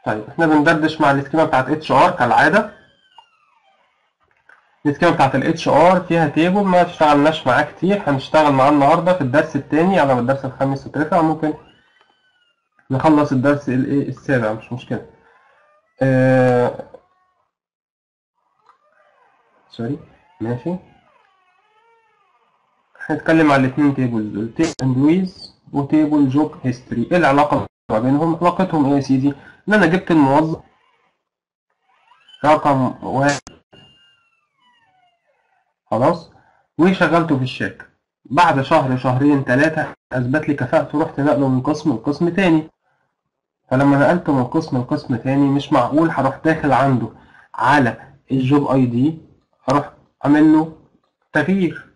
طيب احنا بندردش مع السكيما بتاعت اتش ار كالعاده السكيما بتاعت الاتش ار فيها تيبل ما اشتغلناش معاه كتير هنشتغل معاه النهارده في الدرس الثاني على ما الدرس الخامس يترفع ممكن نخلص الدرس الايه السابع مش مشكله آه... سوري ماشي هنتكلم على الاثنين تيبلز دول تيبل امبلويز وتيبل جوب هيستوري ايه العلاقه ما بينهم علاقتهم ايه يا سيدي ان انا جبت الموظف رقم واحد خلاص وشغلته في الشركة بعد شهر شهرين ثلاثة أثبت لي كفاءته رحت نقله من قسم لقسم تاني فلما نقلته من قسم لقسم تاني مش معقول هروح داخل عنده على الجوب اي دي هروح اعمل له تغيير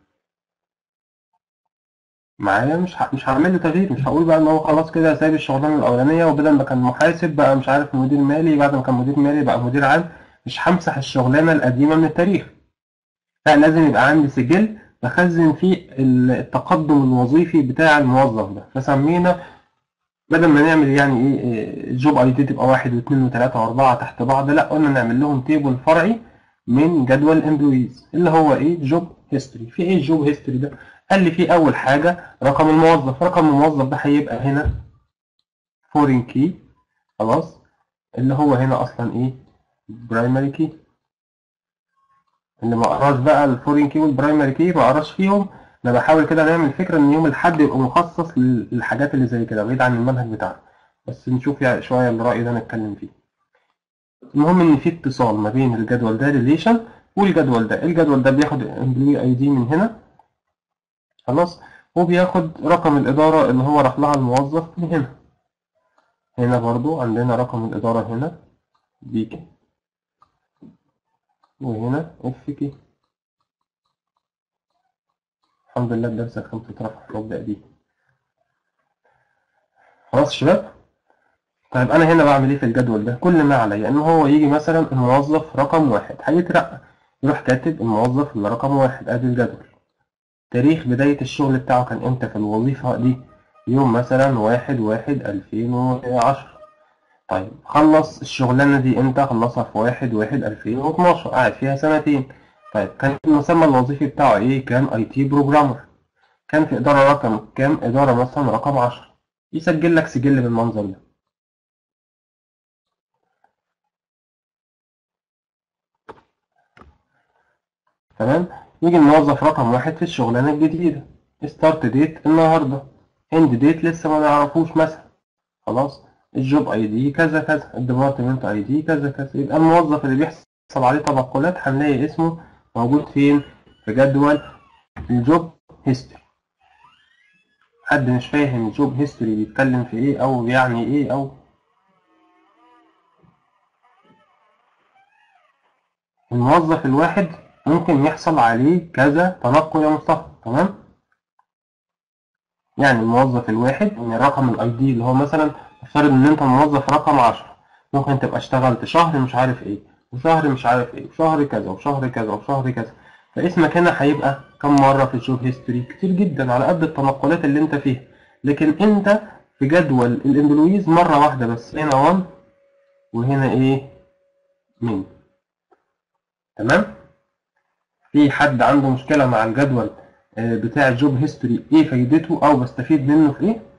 معايا مش ه... مش هعمل له تغيير مش هقول بقى ان هو خلاص كده سايب الشغلانه الاولانيه وبدل ما كان محاسب بقى مش عارف مدير مالي بعد ما كان مدير مالي بقى مدير عام مش همسح الشغلانه القديمه من التاريخ لا لازم يبقى عندي سجل بخزن فيه التقدم الوظيفي بتاع الموظف ده فسمينا بدل ما نعمل يعني ايه جوب اي دي تبقى واحد واثنين وثلاثة واربعة تحت بعض لا قلنا نعمل لهم تيبل فرعي من جدول امبلويز اللي هو ايه جوب هيستوري في ايه الجوب هيستوري ده قال لي في اول حاجة رقم الموظف رقم الموظف ده هيبقى هنا فورين كي خلاص اللي هو هنا اصلا ايه برايمري كي اللي ما قراش بقى الفورين كي والبرايمري كي ما قراش فيهم انا بحاول كده نعمل فكره ان يوم الاحد يبقى مخصص للحاجات اللي زي كده بعيد عن المنهج بتاعنا بس نشوف يعني شويه الراي ده نتكلم فيه المهم ان في اتصال ما بين الجدول ده ريليشن والجدول ده الجدول ده بياخد امبلوي اي دي من هنا خلاص وبياخد رقم الاداره اللي هو راح لها الموظف من هنا هنا برضو عندنا رقم الاداره هنا بي كي وهنا اف كي الحمد لله الدرس الخامس اترفع نبدأ بيه خلاص يا شباب طيب انا هنا بعمل ايه في الجدول ده كل ما عليا ان هو يجي مثلا الموظف رقم واحد هيترقى يروح كاتب الموظف اللي رقم واحد ادي الجدول تاريخ بداية الشغل بتاعه كان امتى في الوظيفة دي يوم مثلا واحد واحد ألفين وعشرة طيب خلص الشغلانة دي امتى خلصها في واحد واحد ألفين واتناشر قاعد فيها سنتين طيب كان المسمى الوظيفي بتاعه ايه كان اي تي بروجرامر كان في اداره رقم كام اداره مثلا رقم 10 يسجل لك سجل بالمنظر ده تمام يجي الموظف رقم واحد في الشغلانه الجديده ستارت ديت النهارده اند ديت لسه ما نعرفوش مثلا خلاص الجوب اي دي كذا كذا الديبارتمنت اي دي كذا كذا يبقى الموظف اللي بيحصل عليه تنقلات هنلاقي اسمه موجود فين في جدول الجوب هيستوري حد مش فاهم الجوب هيستوري بيتكلم في ايه او بيعني ايه او الموظف الواحد ممكن يحصل عليه كذا تنقل يا مصطفى تمام يعني الموظف الواحد ان رقم الاي دي اللي هو مثلا افترض ان انت موظف رقم 10 ممكن تبقى اشتغلت شهر مش عارف ايه وشهر مش عارف ايه وشهر كذا وشهر كذا وشهر كذا فاسمك هنا هيبقى كم مرة في الجوب هيستوري كتير جدا على قد التنقلات اللي انت فيها لكن انت في جدول الامبلويز مرة واحدة بس هنا 1 وهنا ايه مين تمام في حد عنده مشكلة مع الجدول بتاع الجوب هيستوري ايه فايدته او بستفيد منه في ايه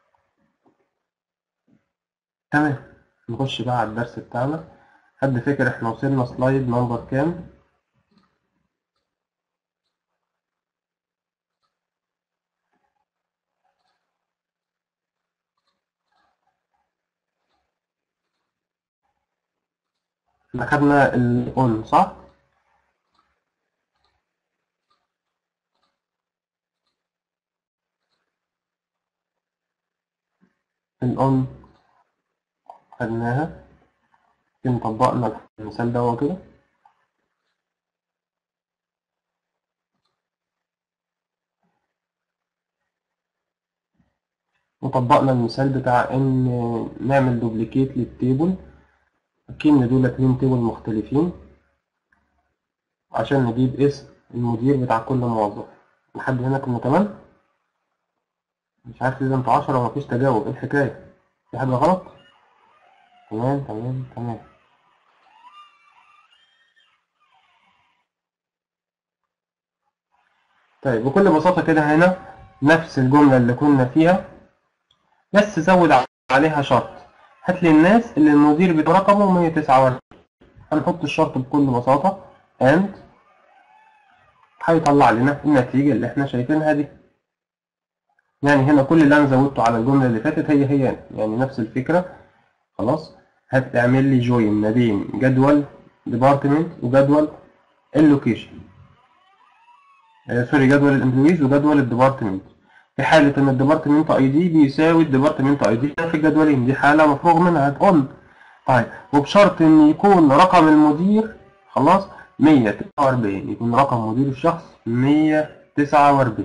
تمام نخش بقى على الدرس بتاعنا حد فاكر احنا وصلنا سلايد نمبر كام احنا خدنا الاون صح الاون خدناها يمكن طبقنا المثال ده كده وطبقنا المثال بتاع ان نعمل دوبليكيت للتيبل اكن دول اتنين تيبل مختلفين عشان نجيب اسم المدير بتاع كل موظف لحد هنا كنا تمام مش عارف اذا انتوا عشرة ومفيش تجاوب ايه الحكاية في حاجة غلط تمام تمام تمام طيب بكل بساطة كده هنا نفس الجملة اللي كنا فيها بس زود عليها شرط هات لي الناس اللي المدير بتاع رقمه 149 هنحط الشرط بكل بساطة and هيطلع لنا النتيجة اللي احنا شايفينها دي يعني هنا كل اللي انا زودته على الجملة اللي فاتت هي هي يعني نفس الفكرة خلاص هتعمل لي جوين ما بين جدول ديبارتمنت وجدول اللوكيشن سوري جدول الامبلويز وجدول الديبارتمنت في حالة ان الديبارتمنت اي دي بيساوي الديبارتمنت اي دي في الجدولين دي حالة مفروغ منها هتقول طيب وبشرط ان يكون رقم المدير خلاص 149 يكون رقم مدير الشخص 149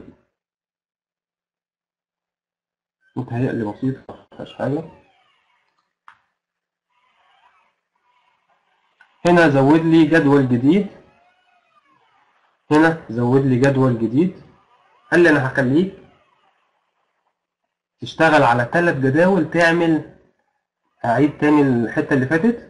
متهيألي بسيط مفيهاش حاجة هنا زود لي جدول جديد هنا زود لي جدول جديد قال لي انا هخليك تشتغل على ثلاث جداول تعمل اعيد تاني الحته اللي فاتت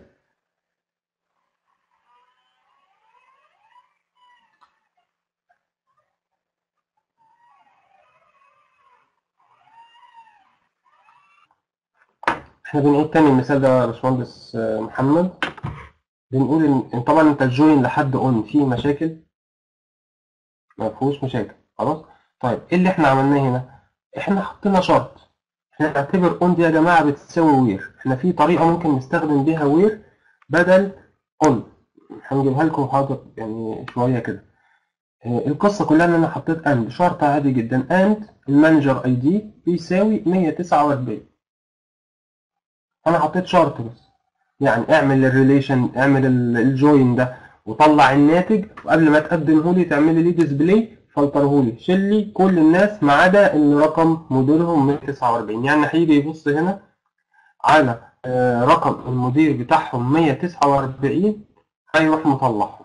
احنا بنعيد تاني المثال ده يا باشمهندس محمد بنقول ان طبعا انت الجوين لحد اون فيه مشاكل ما فيهوش مشاكل خلاص طيب ايه اللي احنا عملناه هنا احنا حطينا شرط احنا نعتبر اون دي يا جماعه بتساوي وير احنا في طريقه ممكن نستخدم بيها وير بدل اون هنجيبها لكم حاضر يعني شويه كده القصه كلها ان انا حطيت اند شرط عادي جدا اند المانجر اي دي بيساوي 149 انا حطيت شرط بس يعني اعمل الريليشن اعمل الجوين ده وطلع الناتج وقبل ما تقدمه لي تعمل لي ديسبلاي فلتره لي شيل لي كل الناس ما عدا ان رقم مديرهم 149 يعني هيجي يبص هنا على رقم المدير بتاعهم 149 هيروح مطلعهم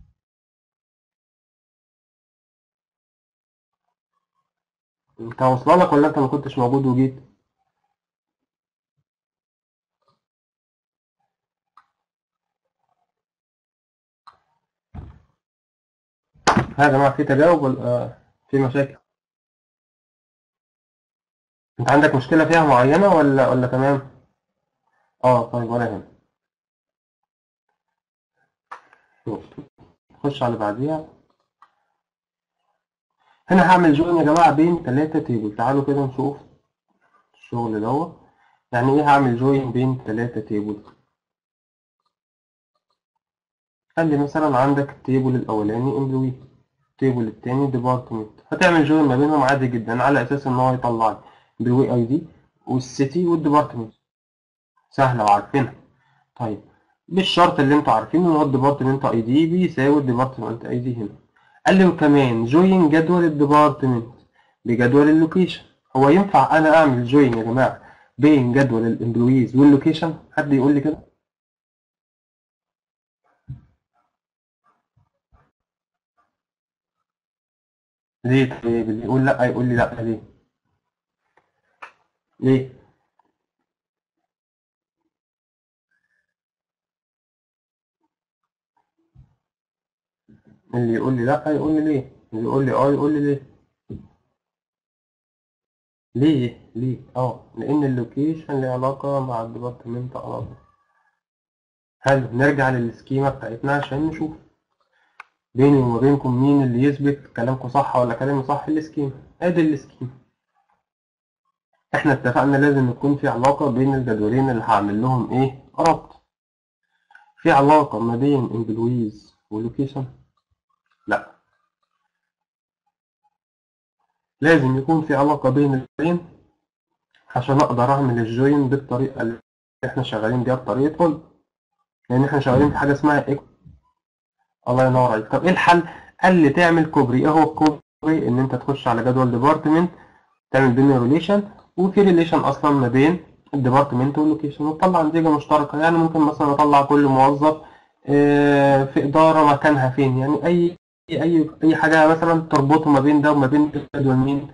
انت واصله لك ولا انت ما كنتش موجود وجيت ها يا جماعة في تجاوب ولا في مشاكل؟ أنت عندك مشكلة فيها معينة ولا ولا تمام؟ اه طيب ولا يهمك نخش على اللي بعديها هنا هعمل جوين يا جماعة بين تلاتة تيبل تعالوا كده نشوف الشغل دوت يعني ايه هعمل جوين بين تلاتة تيبل قال لي مثلا عندك التيبل الأولاني امبلوي التيبل التاني ديبارتمنت هتعمل جوين ما بينهم عادي جدا على اساس ان هو يطلع لي بوي اي دي والسيتي والديبارتمنت سهله وعارفينها طيب بالشرط اللي انتوا عارفينه ان هو الديبارتمنت اي دي بيساوي الديبارتمنت اي دي هنا قال لي وكمان جوين جدول الديبارتمنت بجدول اللوكيشن هو ينفع انا اعمل جوين يا جماعه بين جدول الامبلويز واللوكيشن حد يقول لي كده ليه طيب اللي يقول لا يقول لي لا ليه ليه اللي يقول لي لا يقول لي ليه اللي يقول لي اه يقول لي ليه ليه ليه اه لان اللوكيشن له علاقه مع الديبارتمنت على طول حلو نرجع للسكيما بتاعتنا عشان نشوف بيني وما بينكم مين اللي يثبت كلامكم صح ولا كلامي صح السكيما ادي السكيما احنا اتفقنا لازم يكون في علاقة بين الجدولين اللي هعمل لهم ايه ربط في علاقة ما بين امبلويز ولوكيشن لا لازم يكون في علاقة بين الاثنين عشان اقدر اعمل الجوين بالطريقة اللي احنا شغالين بيها بطريقة هول لان احنا شغالين في حاجة اسمها ايكو الله ينور عليك طب ايه الحل قال لي تعمل كوبري ايه هو الكوبري ان انت تخش على جدول ديبارتمنت تعمل بينه ريليشن وفي ريليشن اصلا ما بين الديبارتمنت واللوكيشن وتطلع نتيجه مشتركه يعني ممكن مثلا اطلع كل موظف في اداره مكانها فين يعني اي اي اي حاجه مثلا تربطه ما بين ده وما بين جدول مين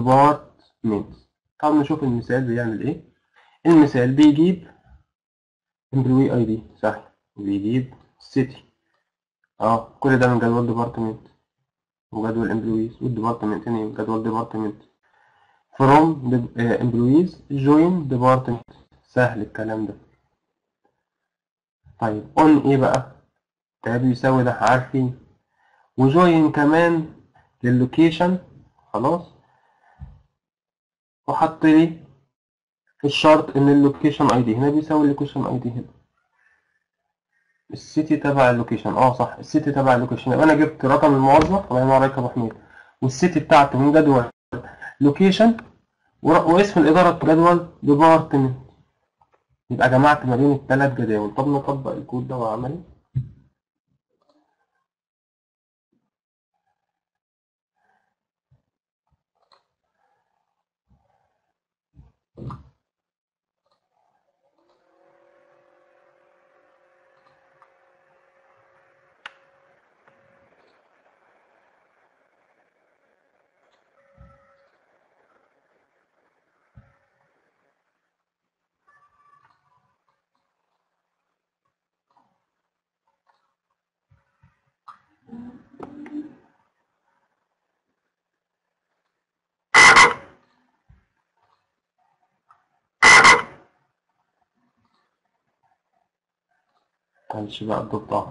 الديبارتمنت طب نشوف المثال بيعمل ايه المثال بيجيب امبلوي اي دي سهل بيجيب سيتي اه كل ده من جدول ديبارتمنت وجدول امبلويز والديبارتمنت نيم جدول ديبارتمنت فروم امبلويز جوين ديبارتمنت سهل الكلام ده طيب اون ايه بقى ده بيساوي ده عارفين وجوين كمان للوكيشن خلاص وحط لي في الشرط ان اللوكيشن اي دي هنا بيساوي اللوكيشن اي دي هنا السيتي تبع اللوكيشن اه صح السيتي تبع اللوكيشن يبقى انا جبت رقم الموظف الله ينور عليك يا ابو حميد والسيتي بتاعته من جدول لوكيشن واسم الاداره جدول ديبارتمنت يبقى جمعت ما بين الثلاث جداول طب نطبق الكود ده وعملي معلش بقى الضفدع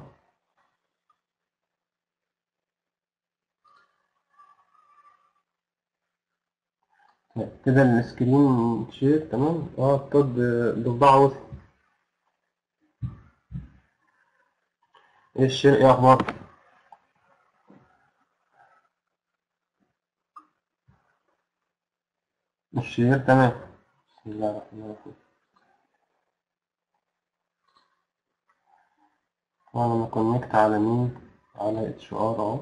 كده السكرين شير تمام اه التود ضفدعة وصل ايه الشير ايه اخبار الشير تمام بسم الله الرحمن الرحيم وانا مكونكت على مين على اتش ار اهو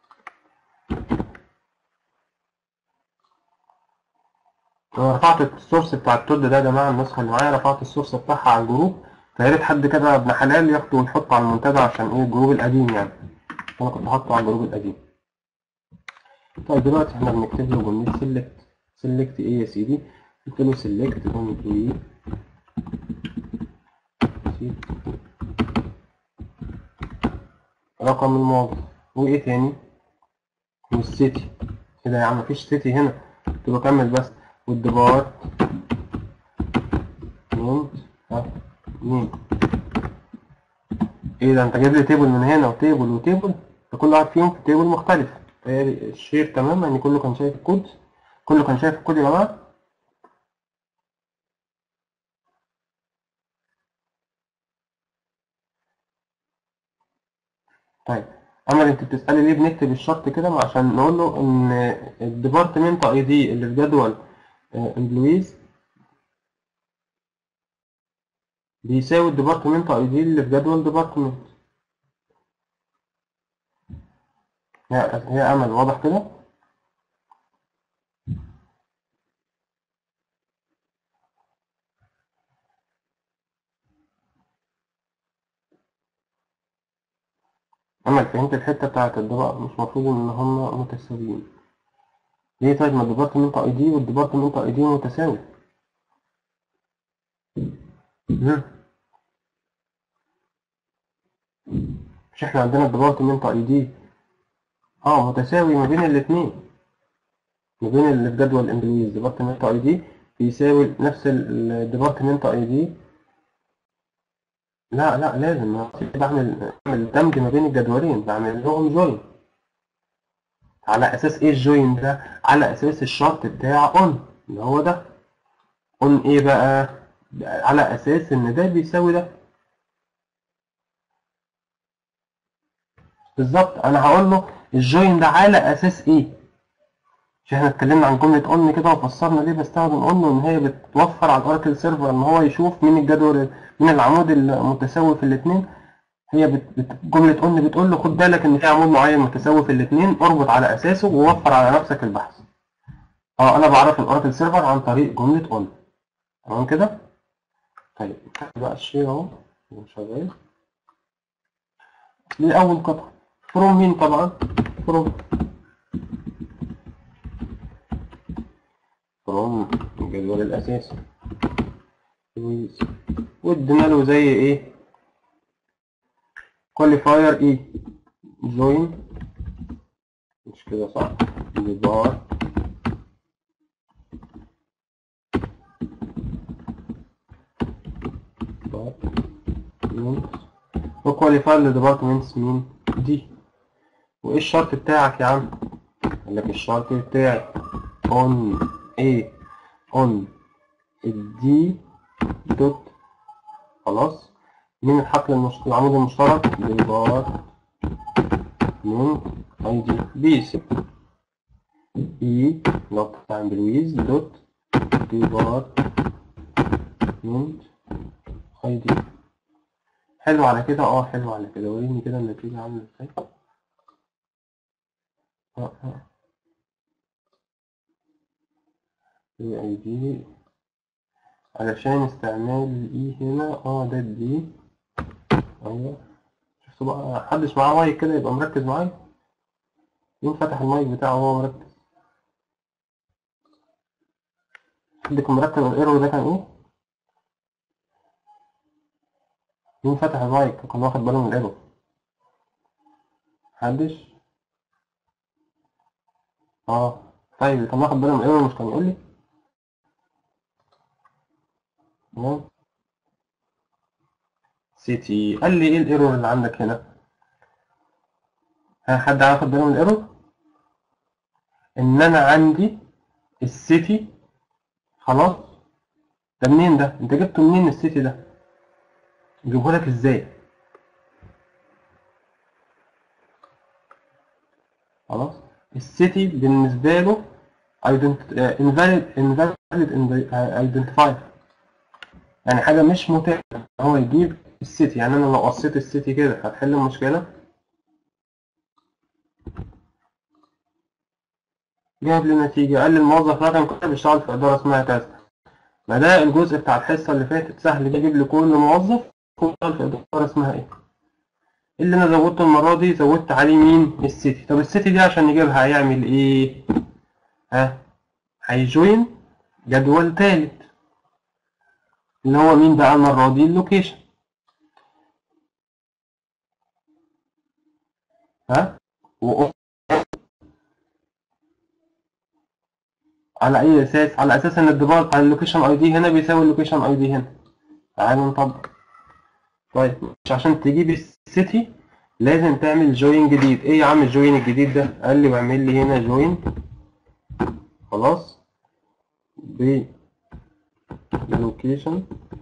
انا رفعت السورس بتاع التود ده يا جماعه النسخه اللي معايا رفعت السورس بتاعها على الجروب فيا ريت حد كده ابن حلال ياخده ويحطه على المنتدى عشان ايه الجروب القديم يعني انا كنت حاطه على الجروب القديم طيب دلوقتي احنا بنكتب له جمله سيلكت سيلكت ايه يا سيدي قلت له سيلكت امبلوي رقم الموظف وايه تاني والسيتي كده يا عم مفيش سيتي هنا قلت له كمل بس والديبار مين ها مين ايه ده انت جايب لي تيبل من هنا وتيبل وتيبل فكل واحد فيهم في تيبل مختلف فهي الشير تمام يعني كله كان شايف الكود كله كان شايف الكود يا جماعه طيب امل انت بتسالي ليه بنكتب الشرط كده عشان نقول له ان الديبارتمنت اي دي اللي في جدول امبلويز بيساوي الديبارتمنت اي دي اللي في جدول ديبارتمنت هي هي امل واضح كده امل فهمت الحته بتاعت الديبار مش مفروض ان هما متساويين ليه طيب ما الديبارتمنت اي دي والديبارتمنت اي دي متساوي مم. مش احنا عندنا الديبارتمنت اي دي اه متساوي ما بين الاثنين ما بين اللي في جدول امبلويز ديبارتمنت اي دي بيساوي نفس الديبارتمنت اي دي لا لا لازم أنا بعمل بعمل دمج ما بين الجدولين بعمل لهم جوين على اساس ايه الجوين ده على اساس الشرط بتاع اون اللي هو ده اون ايه بقى على اساس ان ده بيساوي ده بالظبط انا هقول له الجوين ده على اساس ايه مش احنا اتكلمنا عن جمله اون كده وفسرنا ليه بستخدم اون وان هي بتوفر على الاوراكل سيرفر ان هو يشوف مين الجدول مين العمود المتساوي في الاثنين هي بت... بت... جمله اون بتقول له خد بالك ان في عمود معين متساوي في الاثنين اربط على اساسه ووفر على نفسك البحث اه انا بعرف الاوراكل سيرفر عن طريق جمله اون تمام كده طيب بقى الشيء اهو شغال دي اول قطعه فروم مين طبعا فروم فروم الجدول الاساسي لويز وادينا له زي ايه كواليفاير ايه جوين مش كده صح لبار وكواليفاير لديبارتمنتس مين دي وايه الشرط بتاعك يا عم قال لك الشرط بتاعي on ايه on الدي دوت خلاص مين الحقل المشت... العمود المشترك ديبار من اي دي بيس اي نقطة عند لويز دوت ديبار من اي دي حلو على كده اه حلو على كده وريني كده النتيجة عاملة ازاي اه اه اي اي دي علشان استعمال الاي هنا اه ده الدي ايوه شفتوا بقى محدش معاه مايك كده يبقى مركز معايا مين فتح المايك بتاعه وهو مركز حد كان مركز الايرور ده كان ايه مين فتح المايك كان واخد باله من الايرور محدش اه طيب كان واخد باله من الايرور مش كان يقول لي تمام سيتي قال لي ايه الايرور اللي عندك هنا ها حد هياخد باله من الايرور ان انا عندي السيتي خلاص ده منين ده انت جبته منين السيتي ده جيبه لك ازاي خلاص السيتي بالنسبه له invalid invalid identifier يعني حاجة مش متاحة هو يجيب السيتي يعني أنا لو قصيت السيتي كده هتحل المشكلة جاب لي نتيجة قال لي الموظف رقم كذا بيشتغل في إدارة اسمها كذا ما ده الجزء بتاع الحصة اللي فاتت سهل يجيب لي كل موظف بيشتغل في إدارة اسمها إيه اللي أنا زودته المرة دي زودت عليه مين السيتي طب السيتي دي عشان نجيبها هيعمل إيه ها هيجوين جدول تالت اللي هو مين بقى المرة دي اللوكيشن ها و على اي اساس على اساس ان الديبارت على اللوكيشن اي دي هنا بيساوي اللوكيشن اي دي هنا تعالوا نطبق طيب مش عشان تجيب السيتي لازم تعمل جوين جديد ايه يا عم الجوين الجديد ده قال لي بعمل لي هنا جوين خلاص ب location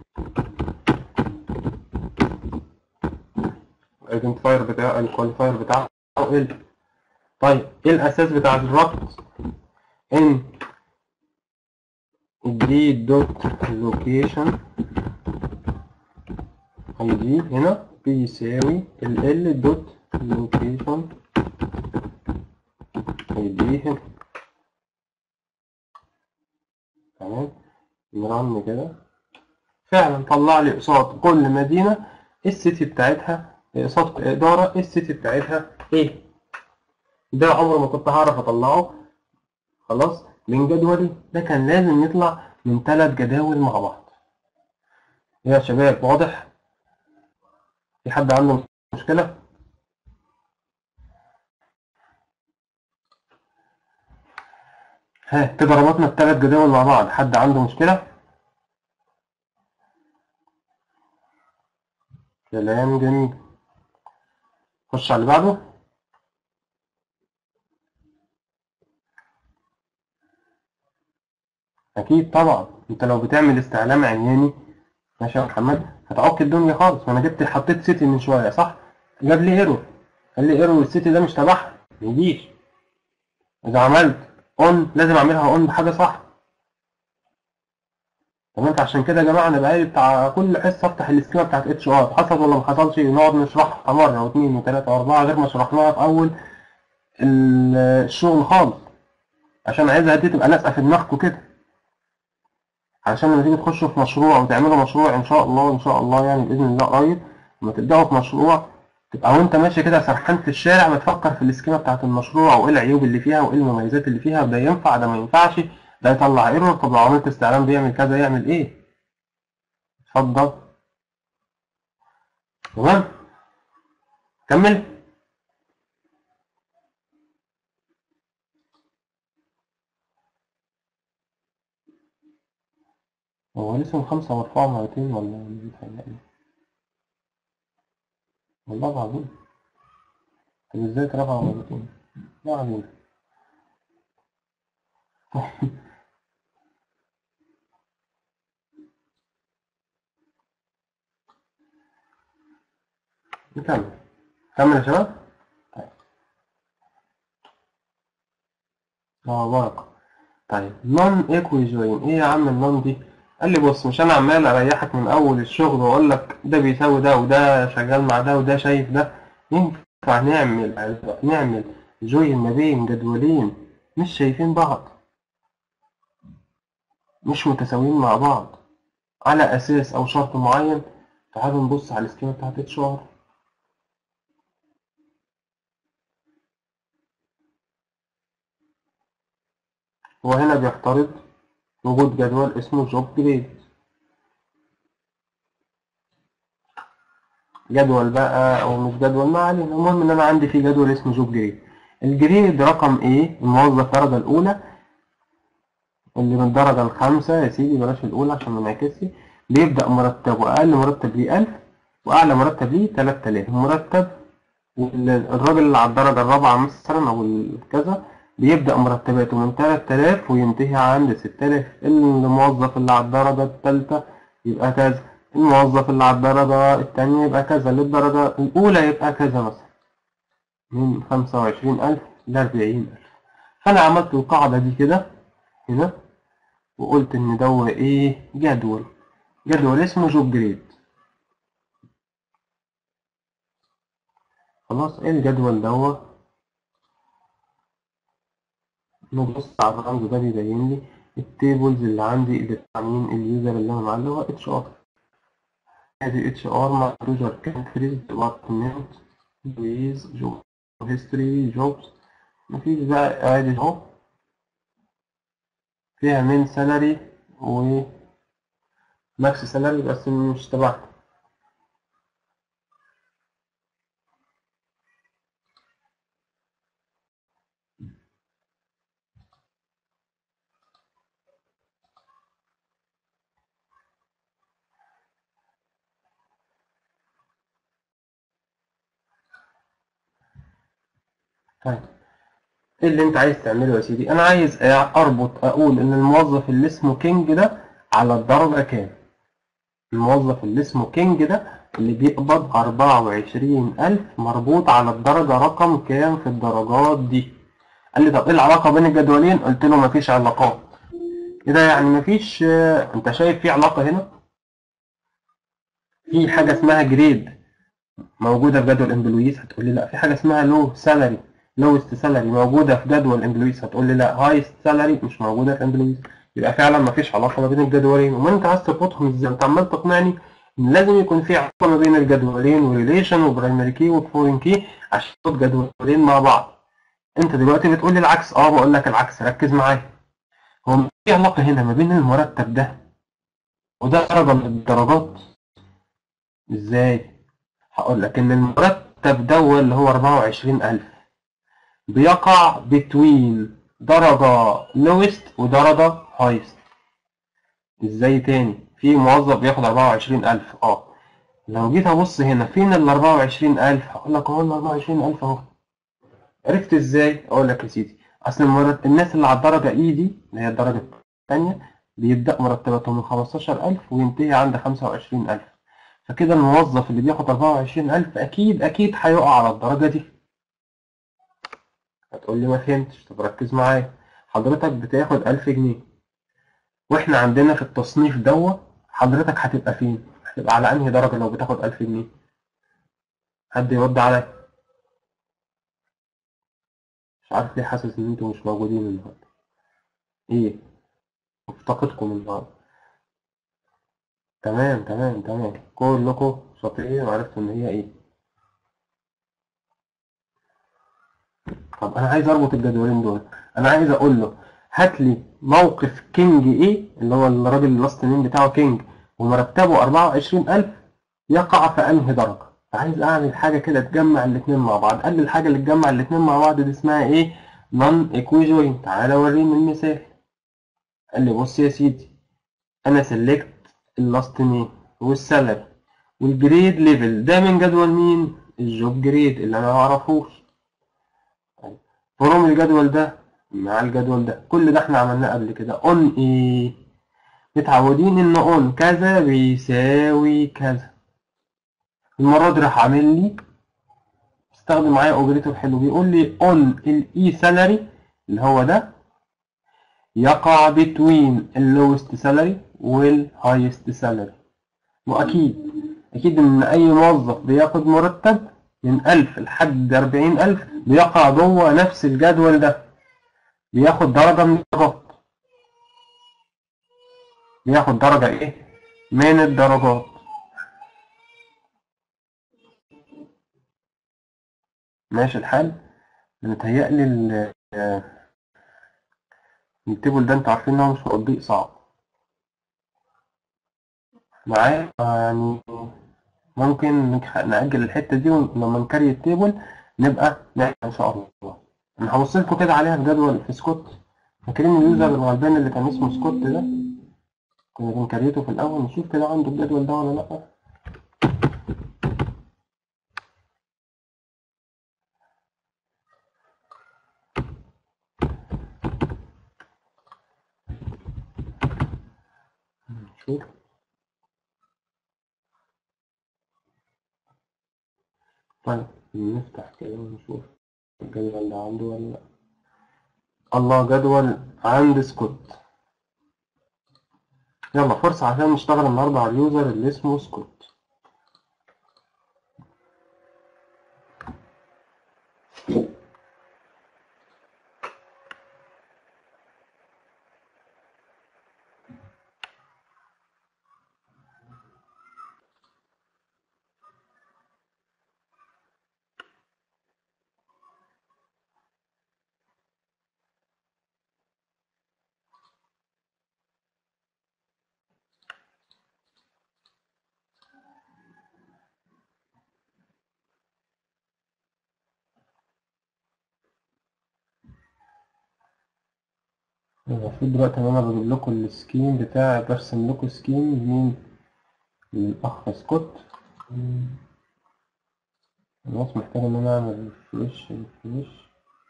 الايدنتيفاير بتاع الكواليفاير بتاعه ال طيب ايه الاساس بتاع الربط ان دي دوت لوكيشن اي دي هنا بيساوي ال ال دوت لوكيشن اي دي هنا تمام نرن كده فعلا طلع لي قصاد كل مدينة السيتي بتاعتها قصاد إدارة السيتي بتاعتها إيه ده عمر ما كنت هعرف أطلعه خلاص من جدولي ده كان لازم يطلع من ثلاث جداول مع بعض يا شباب واضح في حد عنده مشكلة ها كده ربطنا الثلاث جداول مع بعض حد عنده مشكلة كلام جميل خش على اللي بعده اكيد طبعا انت لو بتعمل استعلام عياني ماشي يا محمد هتعك الدنيا خالص ما انا جبت حطيت سيتي من شويه صح جاب لي ايرور قال لي ايرور السيتي ده مش تبعها ما يجيش اذا عملت اون لازم اعملها اون بحاجه صح تمام عشان كده يا جماعه انا بقالي بتاع كل حصه افتح السكيما بتاعت اتش ار حصل ولا ما حصلش نقعد نشرحها مره واثنين وثلاثه واربعه غير ما شرحناها في اول الشغل خالص عشان عايزها دي تبقى لازقه في دماغكم كده علشان لما تيجي تخشوا في مشروع وتعملوا مشروع ان شاء الله ان شاء الله يعني باذن الله قريب لما تبداوا في مشروع تبقى وانت ماشي كده سرحان في الشارع ما تفكر في السكيما بتاعت المشروع وايه العيوب اللي فيها وايه المميزات اللي فيها ده ينفع ده ما ينفعش ده يطلع ايرور طب لو عملت استعلام بيعمل كذا يعمل ايه اتفضل تمام كمل هو لسه خمسة مرفوعة مرتين ولا بيتهيألي والله العظيم طب ازاي ترفع مرتين؟ لا علينا نكمل كمل يا شباب طيب اه بارك طيب نون ايكوي جوين ايه يا عم النون دي قال لي بص مش انا عمال اريحك من اول الشغل واقول لك ده بيساوي ده وده شغال مع ده وده شايف ده ينفع نعمل نعمل جوين ما بين جدولين مش شايفين بعض مش متساويين مع بعض على اساس او شرط معين تعالوا نبص على السكيمة بتاعت اتش ار هو هنا بيفترض وجود جدول اسمه جوب جريد جدول بقى او مش جدول ما علينا المهم ان انا عندي في جدول اسمه جوب جريد الجريد رقم ايه الموظف الدرجة الاولى اللي من الدرجة الخامسة يا سيدي بلاش الاولى عشان ما نعكسش بيبدأ مرتبه اقل مرتب ليه 1000 واعلى مرتب ليه 3000 مرتب والراجل اللي على الدرجة الرابعة مثلا او كذا بيبدأ مرتباته من 3000 وينتهي عند 6000 الموظف اللي على الدرجة الثالثة يبقى كذا الموظف اللي على الدرجة الثانية يبقى كذا للدرجة الأولى يبقى كذا مثلا من 25000 ل 40000 فأنا عملت القاعدة دي كده هنا وقلت إن ده إيه جدول جدول اسمه جوب جريد خلاص إيه الجدول دوت نبص على الرمز ده بيبين لي التيبلز اللي عندي اللي بتعمين اليوزر اللي انا معاه اللي هو اتش ار ادي اتش ار مع روجر كانتريز ديبارتمنت بيز جوب هيستوري جوبز مفيش بقى ادي اهو فيها من سالري و ماكس سالري بس مش تبعها طيب ايه اللي انت عايز تعمله يا سيدي انا عايز اربط اقول ان الموظف اللي اسمه كينج ده على الدرجة كام الموظف اللي اسمه كينج ده اللي بيقبض أربعة وعشرين ألف مربوط على الدرجة رقم كام في الدرجات دي قال لي طب ايه العلاقة بين الجدولين قلت له مفيش علاقات ايه ده يعني مفيش انت شايف في علاقة هنا في حاجة اسمها جريد موجودة في جدول امبلويز هتقول لي لا في حاجة اسمها لو سالري لوست سالري موجودة في جدول امبلويز هتقول لي لا هايست سالري مش موجودة في امبلويز يبقى فعلا مفيش علاقة ما بين الجدولين امال انت عايز تربطهم ازاي انت عمال تقنعني ان لازم يكون في علاقة ما بين الجدولين وريليشن وبرايمري كي وفورين كي عشان تحط جدولين مع بعض انت دلوقتي بتقول لي العكس اه بقول لك العكس ركز معايا هو في علاقة هنا ما بين المرتب ده وده درجة من الدرجات ازاي هقول لك ان المرتب ده اللي هو 24000 بيقع بتوين درجة lowest ودرجة highest ازاي تاني في موظف بياخد 24000 اه لو جيت ابص هنا فين ال 24000 هقول لك اهو ال 24000 اهو عرفت ازاي اقول لك يا سيدي اصل المرت... الناس اللي على الدرجة اي دي اللي هي الدرجة الثانية بيبدأ مرتباتهم من 15000 وينتهي عند 25000 فكده الموظف اللي بياخد 24000 اكيد اكيد هيقع على الدرجة دي هتقول لي ما فهمتش طب ركز معايا حضرتك بتاخد 1000 جنيه واحنا عندنا في التصنيف دوت حضرتك هتبقى فين هتبقى على انهي درجة لو بتاخد 1000 جنيه حد يرد عليا مش عارف ليه حاسس ان انتوا مش موجودين النهارده ايه مفتقدكم النهارده تمام تمام تمام كلكم شاطرين وعرفتوا ان هي ايه طب انا عايز اربط الجدولين دول انا عايز اقول له هات لي موقف كينج ايه اللي هو الراجل اللاست نيم بتاعه كينج ومرتبه 24000 يقع في أنهي درجة عايز أعمل حاجة كده تجمع الاتنين مع بعض قال لي الحاجة اللي تجمع الاتنين مع بعض دي اسمها إيه نون equijoint تعالى وريني المثال قال لي بص يا سيدي أنا سلكت اللاست نيم والسالري والجريد ليفل ده من جدول مين الجوب جريد اللي أنا معرفوش فروم الجدول ده مع الجدول ده كل ده احنا عملناه قبل كده اون ايه متعودين ان اون كذا بيساوي كذا المرة دي راح عامل لي استخدم معايا اوبريتور حلو بيقول لي اون الاي سالري اللي هو ده يقع بتوين اللوست سالري والهايست سالري واكيد اكيد ان اي موظف بياخد مرتب من 1000 لحد 40000 بيقع جوه نفس الجدول ده بياخد درجة من الدرجات بياخد درجة ايه من الدرجات ماشي الحال متهيألي ال- التيبل ده انتوا عارفين ان هو مش تطبيق صعب معايا يعني ممكن نك- نأجل الحتة دي ولما نكري التيبل نبقى نعمل ان شاء الله انا هبص لكم كده عليها في جدول في سكوت فاكرين اليوزر الغلبان اللي كان اسمه سكوت ده كنا بنكريته في الاول نشوف كده عنده الجدول ده ولا لا نشوف طيب نفتح كده ونشوف الجدول ده عنده ولا لا الله جدول عند سكوت يلا فرصة عشان نشتغل النهاردة على اليوزر اللي اسمه سكوت المفروض دلوقتي ان انا بجيب لكم السكيم بتاع برسم لكم سكيم مين للاخ سكوت خلاص محتاج ان انا اعمل ريفريش ريفريش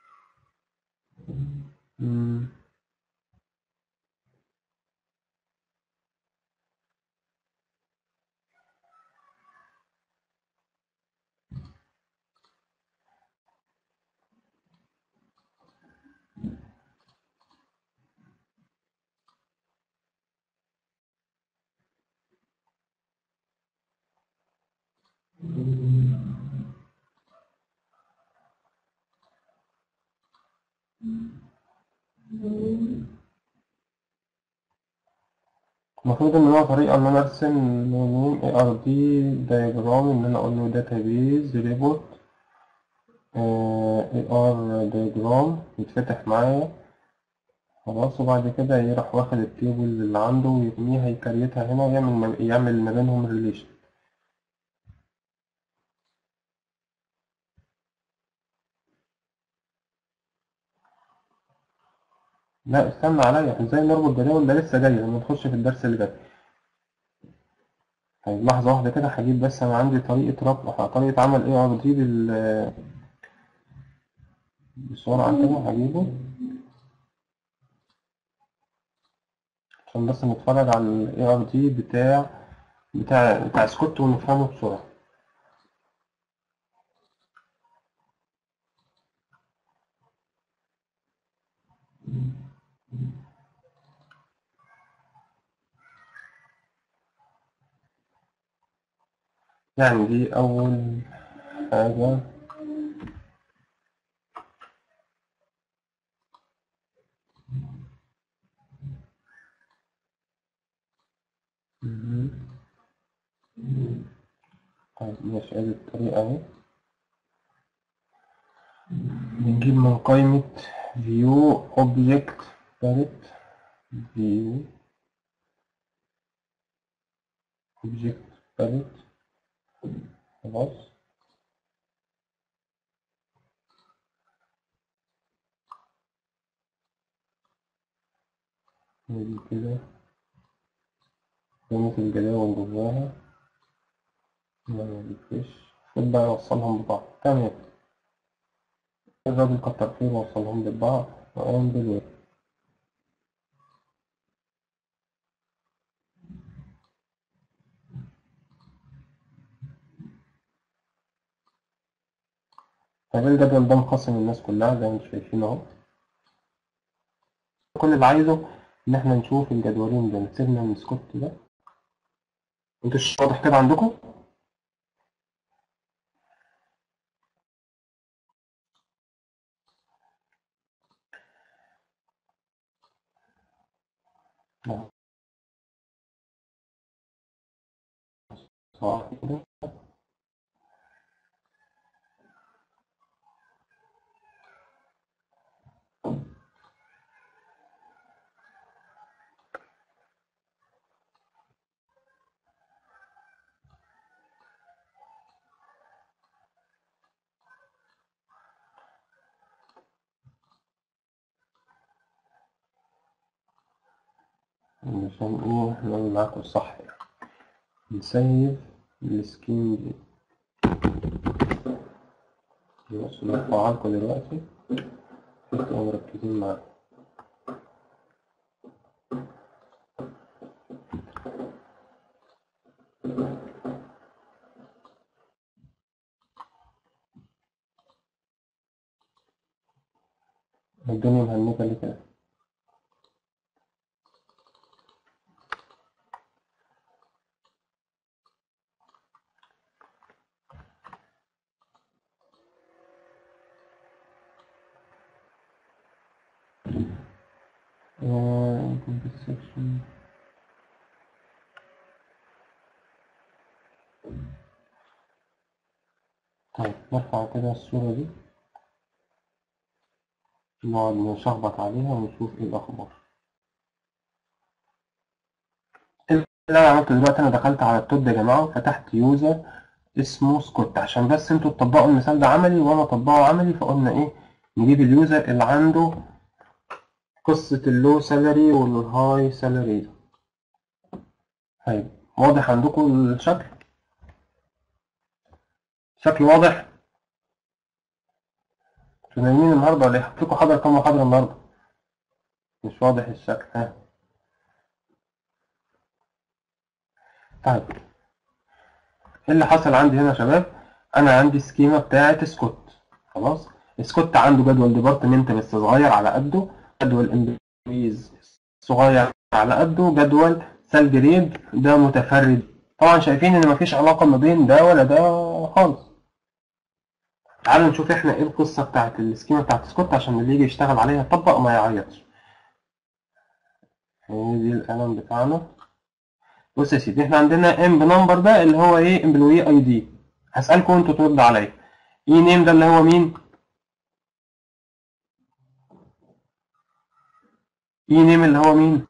مم. المفروض ان هو طريقة ان انا ارسم نيم اي ار دي دايجرام ان انا اقول له داتابيز ريبورت اي ار دايجرام يتفتح معايا خلاص وبعد كده يروح واخد التيبل اللي عنده ويرميها يكريتها هنا ويعمل ما يعمل ما بينهم ريليشن لا استنى عليا ازاي نربط جداول ده لسه جاي لما نخش في الدرس اللي جاي طيب لحظة واحدة كده هجيب بس أنا عندي طريقة ربط طريقة عمل اي ار دي بال بسرعة كده هجيبه عشان بس نتفرج على الاي ار دي بتاع بتاع بتاع سكوت ونفهمه بسرعة يعني دي أول حاجة مهم. طيب ماشي ادي الطريقة اهي بنجيب من قائمة view object palette view object palette خلاص ندي كده قيمة الجداول جواها نعمل ريفريش المفروض بقى نوصلهم ببعض تمام الراجل كتر خيره وصلهم ببعض وقام دلوقتي طيب الجدول ده مقسم الناس كلها زي ما انتم شايفين اهو كل اللي عايزه ان احنا نشوف الجدولين ده سيبنا من سكوت ده انتوا مش واضح كده عندكم لا. صح كده علشان ايه نعمل معاكم الصح يعني نسيب السكين دي بص نرفعها لكم دلوقتي تبقوا مركزين معايا الدنيا مهنكة ليه كده آه، complete section. طيب نرفع كده الصورة دي نقعد نشخبط عليها ونشوف ايه الأخبار اللي أنا عملته دلوقتي أنا دخلت على التود يا جماعة وفتحت يوزر اسمه سكوت عشان بس انتوا تطبقوا المثال ده عملي وأنا أطبقه عملي فقلنا ايه نجيب اليوزر اللي عنده قصة اللو سالري والهاي سالري طيب واضح عندكم الشكل شكل واضح انتوا نايمين النهارده ولا ايه حطيتكم حضر كام محاضرة النهارده مش واضح الشكل ها طيب ايه اللي حصل عندي هنا يا شباب انا عندي سكيمة بتاعة سكوت خلاص سكوت عنده جدول ديبارتمنت بس صغير على قده جدول امبلويز صغير على قده جدول سال جريد ده متفرد طبعا شايفين ان مفيش علاقة ما بين ده ولا ده خالص تعالوا نشوف احنا ايه القصة بتاعت السكيمة بتاعت سكوت عشان اللي يجي يشتغل عليها يطبق وما يعيطش هي دي القلم بتاعنا بص يا سيدي احنا عندنا ام بنمبر ده اللي هو ايه امبلوي اي دي هسألكم انتوا تردوا عليا اي نيم ده اللي هو مين اي نيم اللي هو مين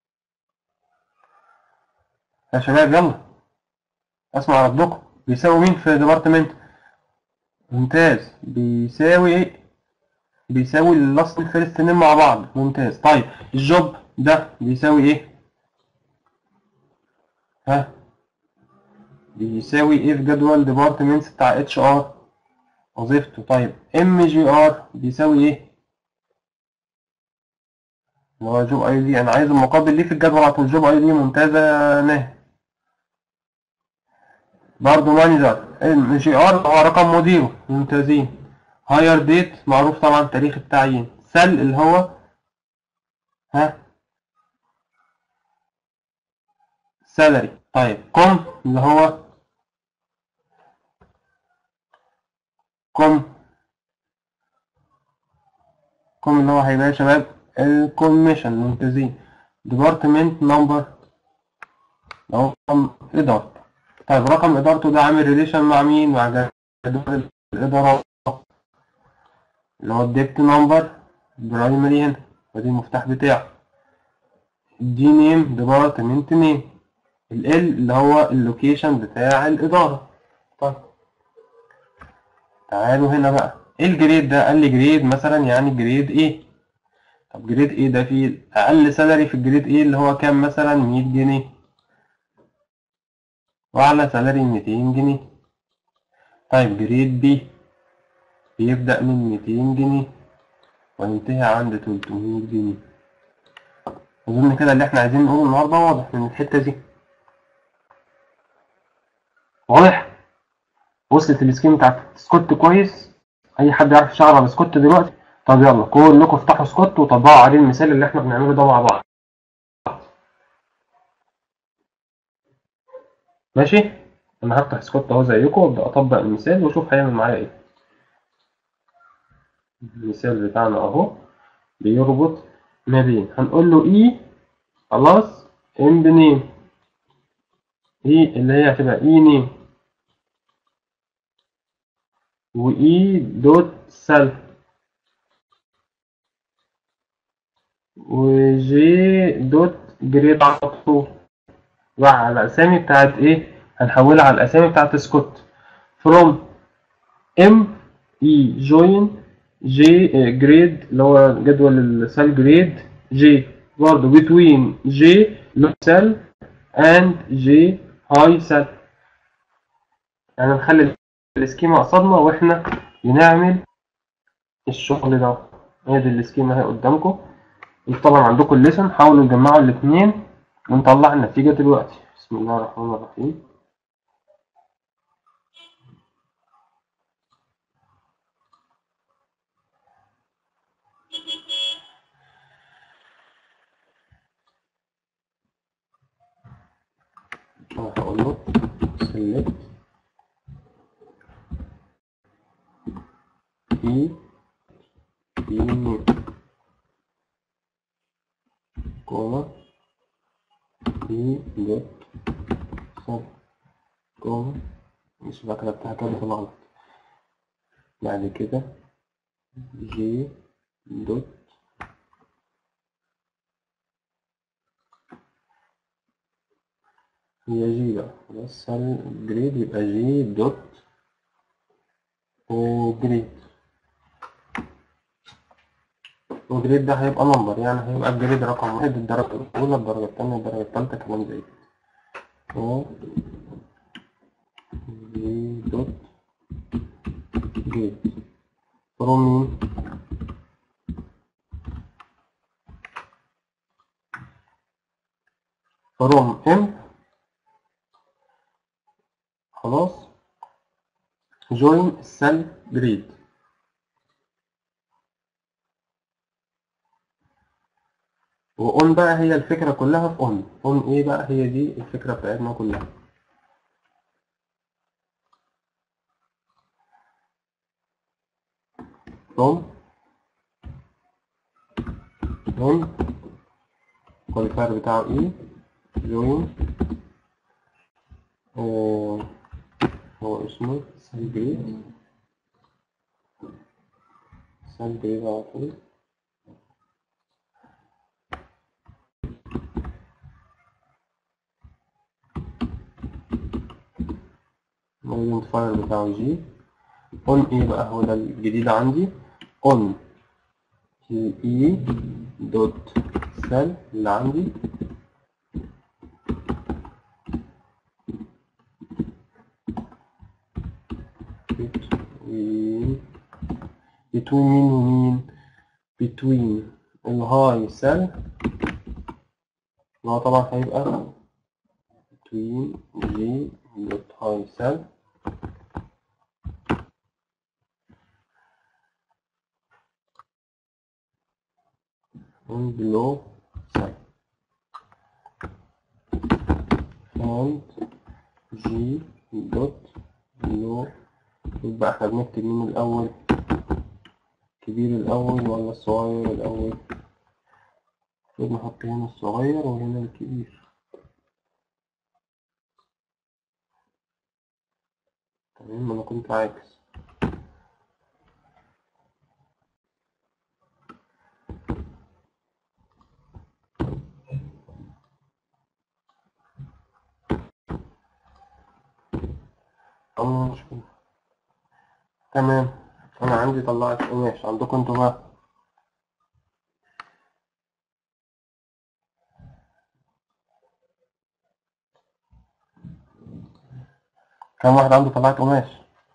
يا شباب يلا اسمع ردكم بيساوي مين في ديبارتمنت ممتاز بيساوي ايه بيساوي اللاست الفيرست نيم مع بعض ممتاز طيب الجوب ده بيساوي ايه ها بيساوي ايه في جدول ديبارتمنتس بتاع اتش ار وظيفته طيب ام جي ار بيساوي ايه اللي هو جوب اي دي انا عايز المقابل ليه في الجدول على طول جوب اي دي ممتازه يا ناهي برضه مانجر ام جي ار هو رقم مديره ممتازين هاير ديت معروف طبعا تاريخ التعيين سل اللي هو ها سالري طيب كوم اللي هو كوم كوم اللي هو هيبقى يا شباب الكوميشن ممتازين ديبارتمنت نمبر رقم إدارة طيب رقم إدارته ده عامل ريليشن مع مين؟ مع جدول الإدارات اللي هو الديبت نمبر برايمري هنا ودي المفتاح بتاعه دي نيم ديبارتمنت نيم ال L اللي هو اللوكيشن بتاع الإدارة طيب تعالوا هنا بقى ايه الجريد ده قال لي جريد مثلا يعني جريد ايه طب جريد ايه ده فيه اقل سالري في الجريد ايه اللي هو كام مثلا 100 جنيه واعلى سالري 200 جنيه طيب جريد بي بيبدأ من 200 جنيه وينتهي عند 300 جنيه أظن كده اللي احنا عايزين نقوله النهاردة واضح من الحتة دي واضح وصلت السكيم بتاعت سكوت كويس أي حد يعرف يشتغل على سكوت دلوقتي طب يلا كلكم افتحوا سكوت وطبقوا عليه المثال اللي احنا بنعمله ده مع بعض ماشي انا هفتح سكوت اهو زيكم وابدا اطبق المثال واشوف هيعمل معايا ايه المثال بتاعنا اهو بيربط ما بين هنقول له اي خلاص اند نيم اي اللي هي هتبقى اي نيم واي دوت سيلف وجي دوت جريد على طول بقى على الاسامي بتاعت ايه هنحولها على الاسامي بتاعت سكوت from ام اي جوين جي جريد اللي هو جدول السيل جريد جي برضه بتوين جي لو سيل اند جي هاي سيل يعني نخلي السكيما قصادنا واحنا بنعمل الشغل ده هي دي السكيما اهي قدامكم انتوا طبعا عندكم الليسن حاولوا تجمعوا الاثنين ونطلع النتيجة دلوقتي بسم الله الرحمن الرحيم أنا هقول له select e e كوما e دوت sub كوما مش بقى كتبتها كده بالغلط بعد كده جي دوت هي جي بقى خلاص الجريد يبقى جي دوت جريد والجريد ده هيبقى نمبر يعني هيبقى الجريد رقم واحد الدرجة الأولى الدرجة التانية الدرجة التالتة كلام زي كده جي دوت جريد فروم مين فروم ام خلاص join cell grid وأون بقى هي الفكرة كلها في أون أون إيه بقى هي دي الفكرة بتاعتنا كلها from from qualifier بتاعه إيه join آه هو اسمه سال جريد سال جريد على طول الايدنتيفاير بتاعه جي اون ايه بقى هو ده الجديد عندي اون اي دوت سال اللي عندي between between مين ومين between الهاي سيل اللي هو طبعا هيبقى between g dot high cell and below cell and g dot below يبقى احنا بنكتب مين الأول الكبير الأول ولا الصغير الأول المفروض نحط هنا الصغير وهنا الكبير تمام أنا كنت عاكس أم مشكلة تمام أنا عندي طلعت قماش عندكم انتوا بقى كم واحد عنده طلعت قماش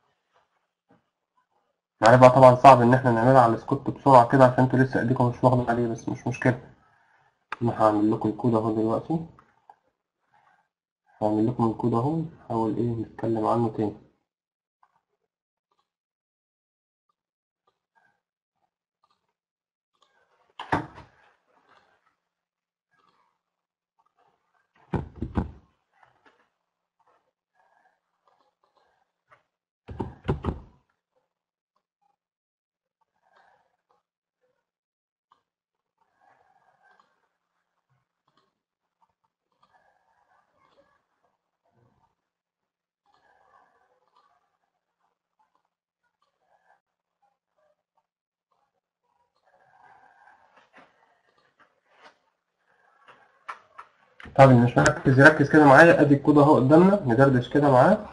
معايا بقى طبعا صعب ان احنا نعملها على السكوت بسرعة كده عشان انتوا لسه ايديكم مش واخدة عليه بس مش مشكلة انا هعمل لكم الكود اهو دلوقتي هعمل لكم الكود اهو نحاول ايه نتكلم عنه تاني طب اللي مش مركز يركز كده معايا ادي الكود اهو قدامنا ندردش كده معاه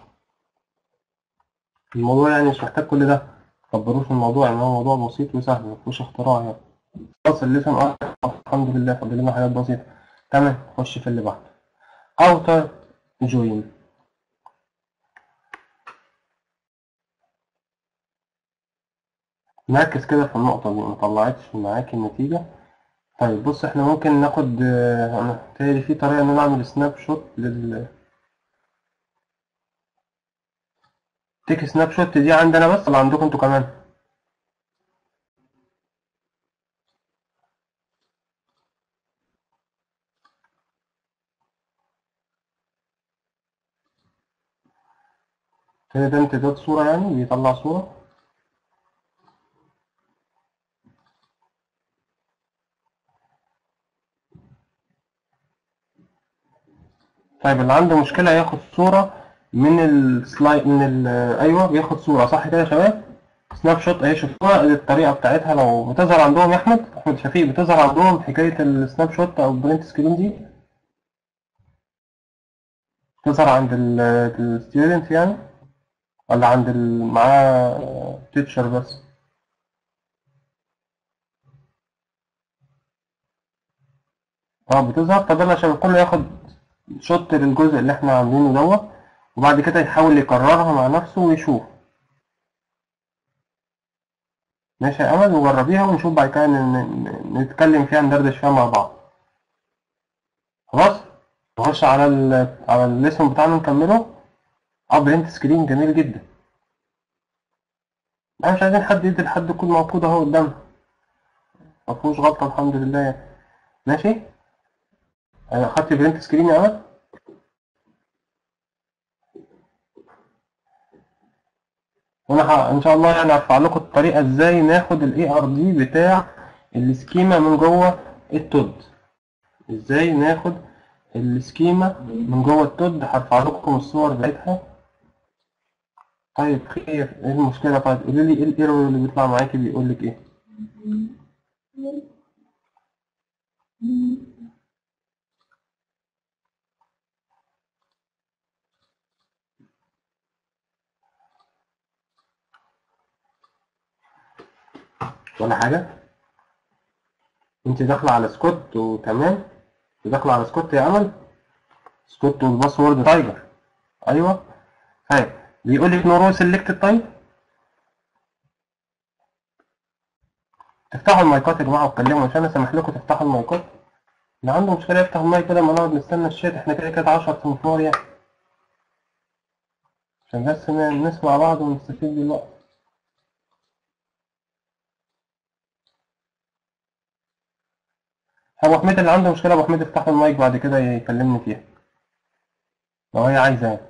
الموضوع يعني مش محتاج كل ده مكبروش الموضوع يعني هو موضوع بسيط وسهل مفيهوش اختراع يعني خلاص الليسن اه الحمد لله فاضل لنا حاجات بسيطة تمام خش في اللي بعده اوتر جوين نركز كده في النقطة دي مطلعتش معاكي النتيجة طيب بص احنا ممكن ناخد آه، انا تاني في طريقة ان انا اعمل سناب شوت لل تيك سناب شوت دي عندنا بس ولا عندكم انتوا كمان كده ده امتداد صورة يعني بيطلع صورة طيب اللي عنده مشكلة ياخد صورة من السلايد من ال ايوه بياخد صورة صح كده يا شباب سناب شوت اهي شوفوها ادي الطريقة بتاعتها لو بتظهر عندهم يا احمد احمد شفيق بتظهر عندهم حكاية السناب شوت او البرنت سكرين دي بتظهر عند الستودنت يعني ولا عند ال معاه تيتشر بس اه بتظهر طب يلا عشان الكل ياخد شوت للجزء اللي احنا عاملينه دوت وبعد كده يحاول يكررها مع نفسه ويشوف ماشي يا امل وجربيها ونشوف بعد كده ن- ن- نتكلم فيها ندردش فيها مع بعض خلاص نخش على ال على الليسون بتاعنا نكمله اه برنت سكرين جميل جدا احنا مش عايزين حد يدي لحد كل موجود اهو قدامنا مفيهوش غلطة الحمد لله يعني. ماشي انا اخدت برنت سكرين يا امل وانا ه- ان شاء الله يعني ارفع لكم الطريقه ازاي ناخد الاي ار دي بتاع السكيما من جوه التود ازاي ناخد السكيما من جوه التود هرفع لكم الصور بتاعتها طيب خير ايه المشكله طيب قولي لي ايه الايرور اللي بيطلع معاكي بيقول لك ايه ولا حاجه انت داخله على سكوت وتمام انت داخله على سكوت يا امل سكوت والباسورد تايجر ايوه طيب بيقول لك نورو سيلكت طيب تفتحوا المايكات يا جماعه واتكلموا عشان انا سامح لكم تفتحوا المايكات اللي عنده مشكله يفتح المايك بدل ما نقعد نستنى الشات احنا كده كده 10 تنفار يعني عشان بس ن- نسمع بعض ونستفيد بالوقت ابو حميد اللي عنده مشكله ابو حميد يفتح له المايك بعد كده يكلمني فيها لو هي عايزه يعني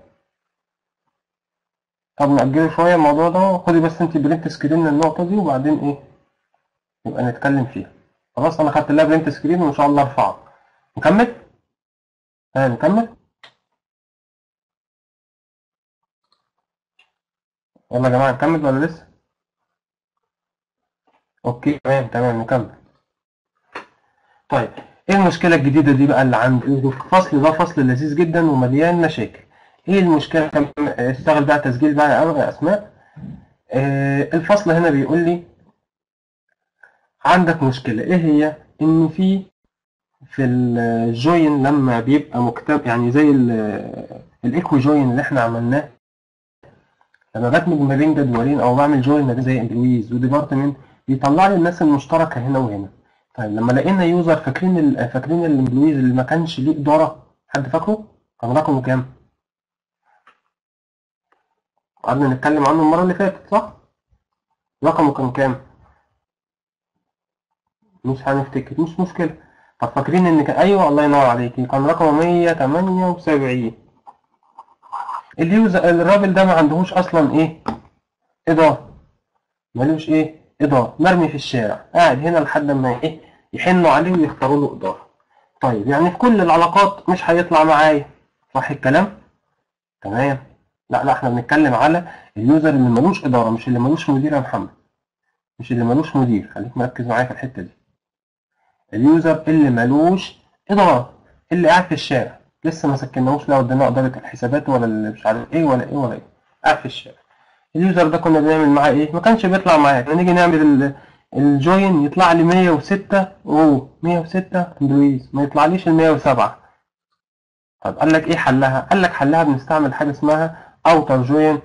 طب نأجله شويه الموضوع ده خدي بس انت برنت سكرين النقطه دي وبعدين ايه يبقى نتكلم فيها خلاص انا خدت لها برنت سكرين وان شاء الله ارفعها نكمل ها نكمل يلا يا جماعه نكمل ولا لسه اوكي تمام تمام نكمل طيب ايه المشكله الجديده دي بقى اللي عندي الفصل ده فصل لذيذ جدا ومليان مشاكل ايه المشكله كم اشتغل بقى تسجيل بقى يا اسماء آه الفصل هنا بيقول لي عندك مشكله ايه هي ان في في الجوين لما بيبقى مكتب يعني زي الايكو جوين اللي احنا عملناه لما بدمج ما بين جدولين او بعمل جوين ما بين زي امبلويز وديبارتمنت بيطلع لي الناس المشتركه هنا وهنا طيب لما لقينا يوزر فاكرين ال فاكرين الامبلويز اللي ما كانش ليه اداره حد فاكره كان رقمه كام قعدنا نتكلم عنه المره اللي فاتت صح رقمه كان كام مش هنفتكر مش مشكله طب فاكرين ان كان ايوه الله ينور عليكي كان رقمه 178 اليوزر الراجل ده ما عندهوش اصلا ايه اداره ملوش ايه اداره مرمي في الشارع قاعد هنا لحد ما ايه يحنوا عليه ويختاروا له اداره طيب يعني في كل العلاقات مش هيطلع معايا صح الكلام تمام لا لا احنا بنتكلم على اليوزر اللي ملوش اداره مش اللي ملوش مدير يا محمد مش اللي ملوش مدير خليك مركز معايا في الحته دي اليوزر اللي ملوش اداره اللي قاعد في الشارع لسه ما سكناهوش لا وديناه اداره الحسابات ولا اللي مش عارف ايه ولا ايه ولا ايه قاعد في الشارع اليوزر ده كنا بنعمل معاه ايه ما كانش بيطلع معايا كنا نيجي نعمل الجوين يطلع لي 106 اوه 106 اندرويز ما يطلعليش ال 107 طب قال لك ايه حلها قال لك حلها بنستعمل حاجه اسمها اوتر جوين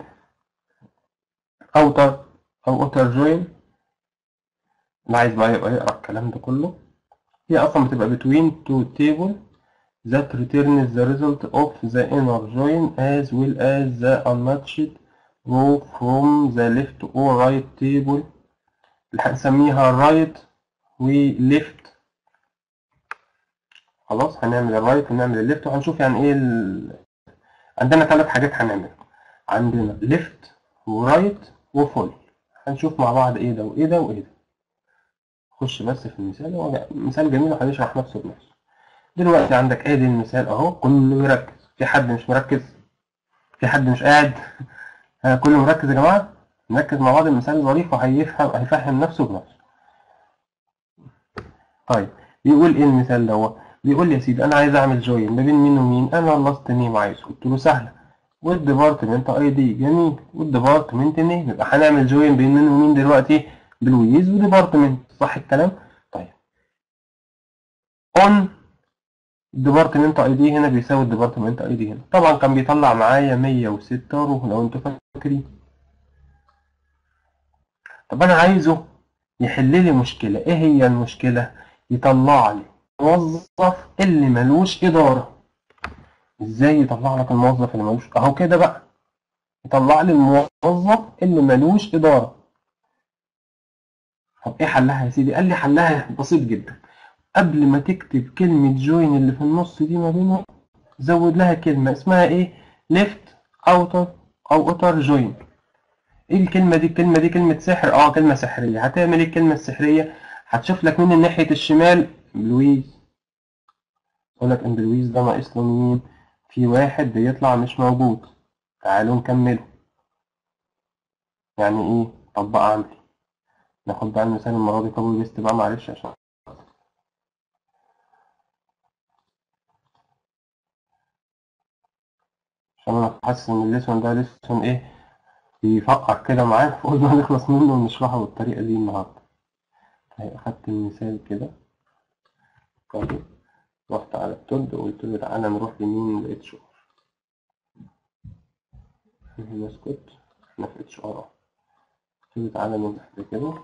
اوتر او اوتر جوين اللي عايز بقى يبقى يقرا الكلام ده كله هي اصلا بتبقى between two table that returns the result of the inner join as well as the unmatched row from the left or right table اللي هنسميها right و left خلاص هنعمل الرايت ونعمل الليفت وهنشوف يعني ايه ال... عندنا ثلاث حاجات هنعملها عندنا ليفت ورايت وفول هنشوف مع بعض ايه ده وايه ده وايه ده خش بس في المثال هو مثال جميل وهيشرح نفسه بنفسه دلوقتي عندك ادي المثال اهو كله يركز في حد مش مركز في حد مش قاعد كله مركز يا جماعه نركز مع بعض المثال ظريف وهيفهم هيفهم نفسه بنفسه طيب بيقول ايه المثال دوت بيقول لي يا سيدي انا عايز اعمل جوين ما بين مين ومين انا اللاست نيم عايز قلت له سهله والديبارتمنت اي دي جميل والديبارتمنت نيم يبقى هنعمل جوين بين مين ومين دلوقتي بلويز وديبارتمنت صح الكلام طيب اون ديبارتمنت اي دي هنا بيساوي الديبارتمنت اي دي هنا طبعا كان بيطلع معايا 106 رو لو انتوا فاكرين طب انا عايزه يحل لي مشكله ايه هي المشكله يطلع لي الموظف اللي ملوش اداره ازاي يطلع لك الموظف اللي ملوش اهو كده بقى يطلع لي الموظف اللي ملوش اداره طب ايه حلها يا سيدي قال لي حلها بسيط جدا قبل ما تكتب كلمة جوين اللي في النص دي ما بينهم زود لها كلمة اسمها ايه ليفت اوتر او اوتر جوين ايه الكلمة دي الكلمة دي كلمة سحر اه كلمة سحرية هتعمل ايه الكلمة السحرية هتشوف لك مين ناحية الشمال بلويز يقول لك ان بلويز ده ناقص له مين في واحد بيطلع مش موجود تعالوا نكمله يعني ايه طبق عملي ناخد بقى المثال المرة دي كوبي بيست بقى معلش عشان عشان انا حاسس ان الليسون ده ليسون ايه بيفكر كده معايا فقلنا نخلص منه ونشرحه بالطريقة دي النهاردة أخدت المثال كده كوبي رحت على التود وقلت له تعالى نروح لمين لاتش ار هنا اسكت احنا في اتش ار قلت له تعالى من تحت كده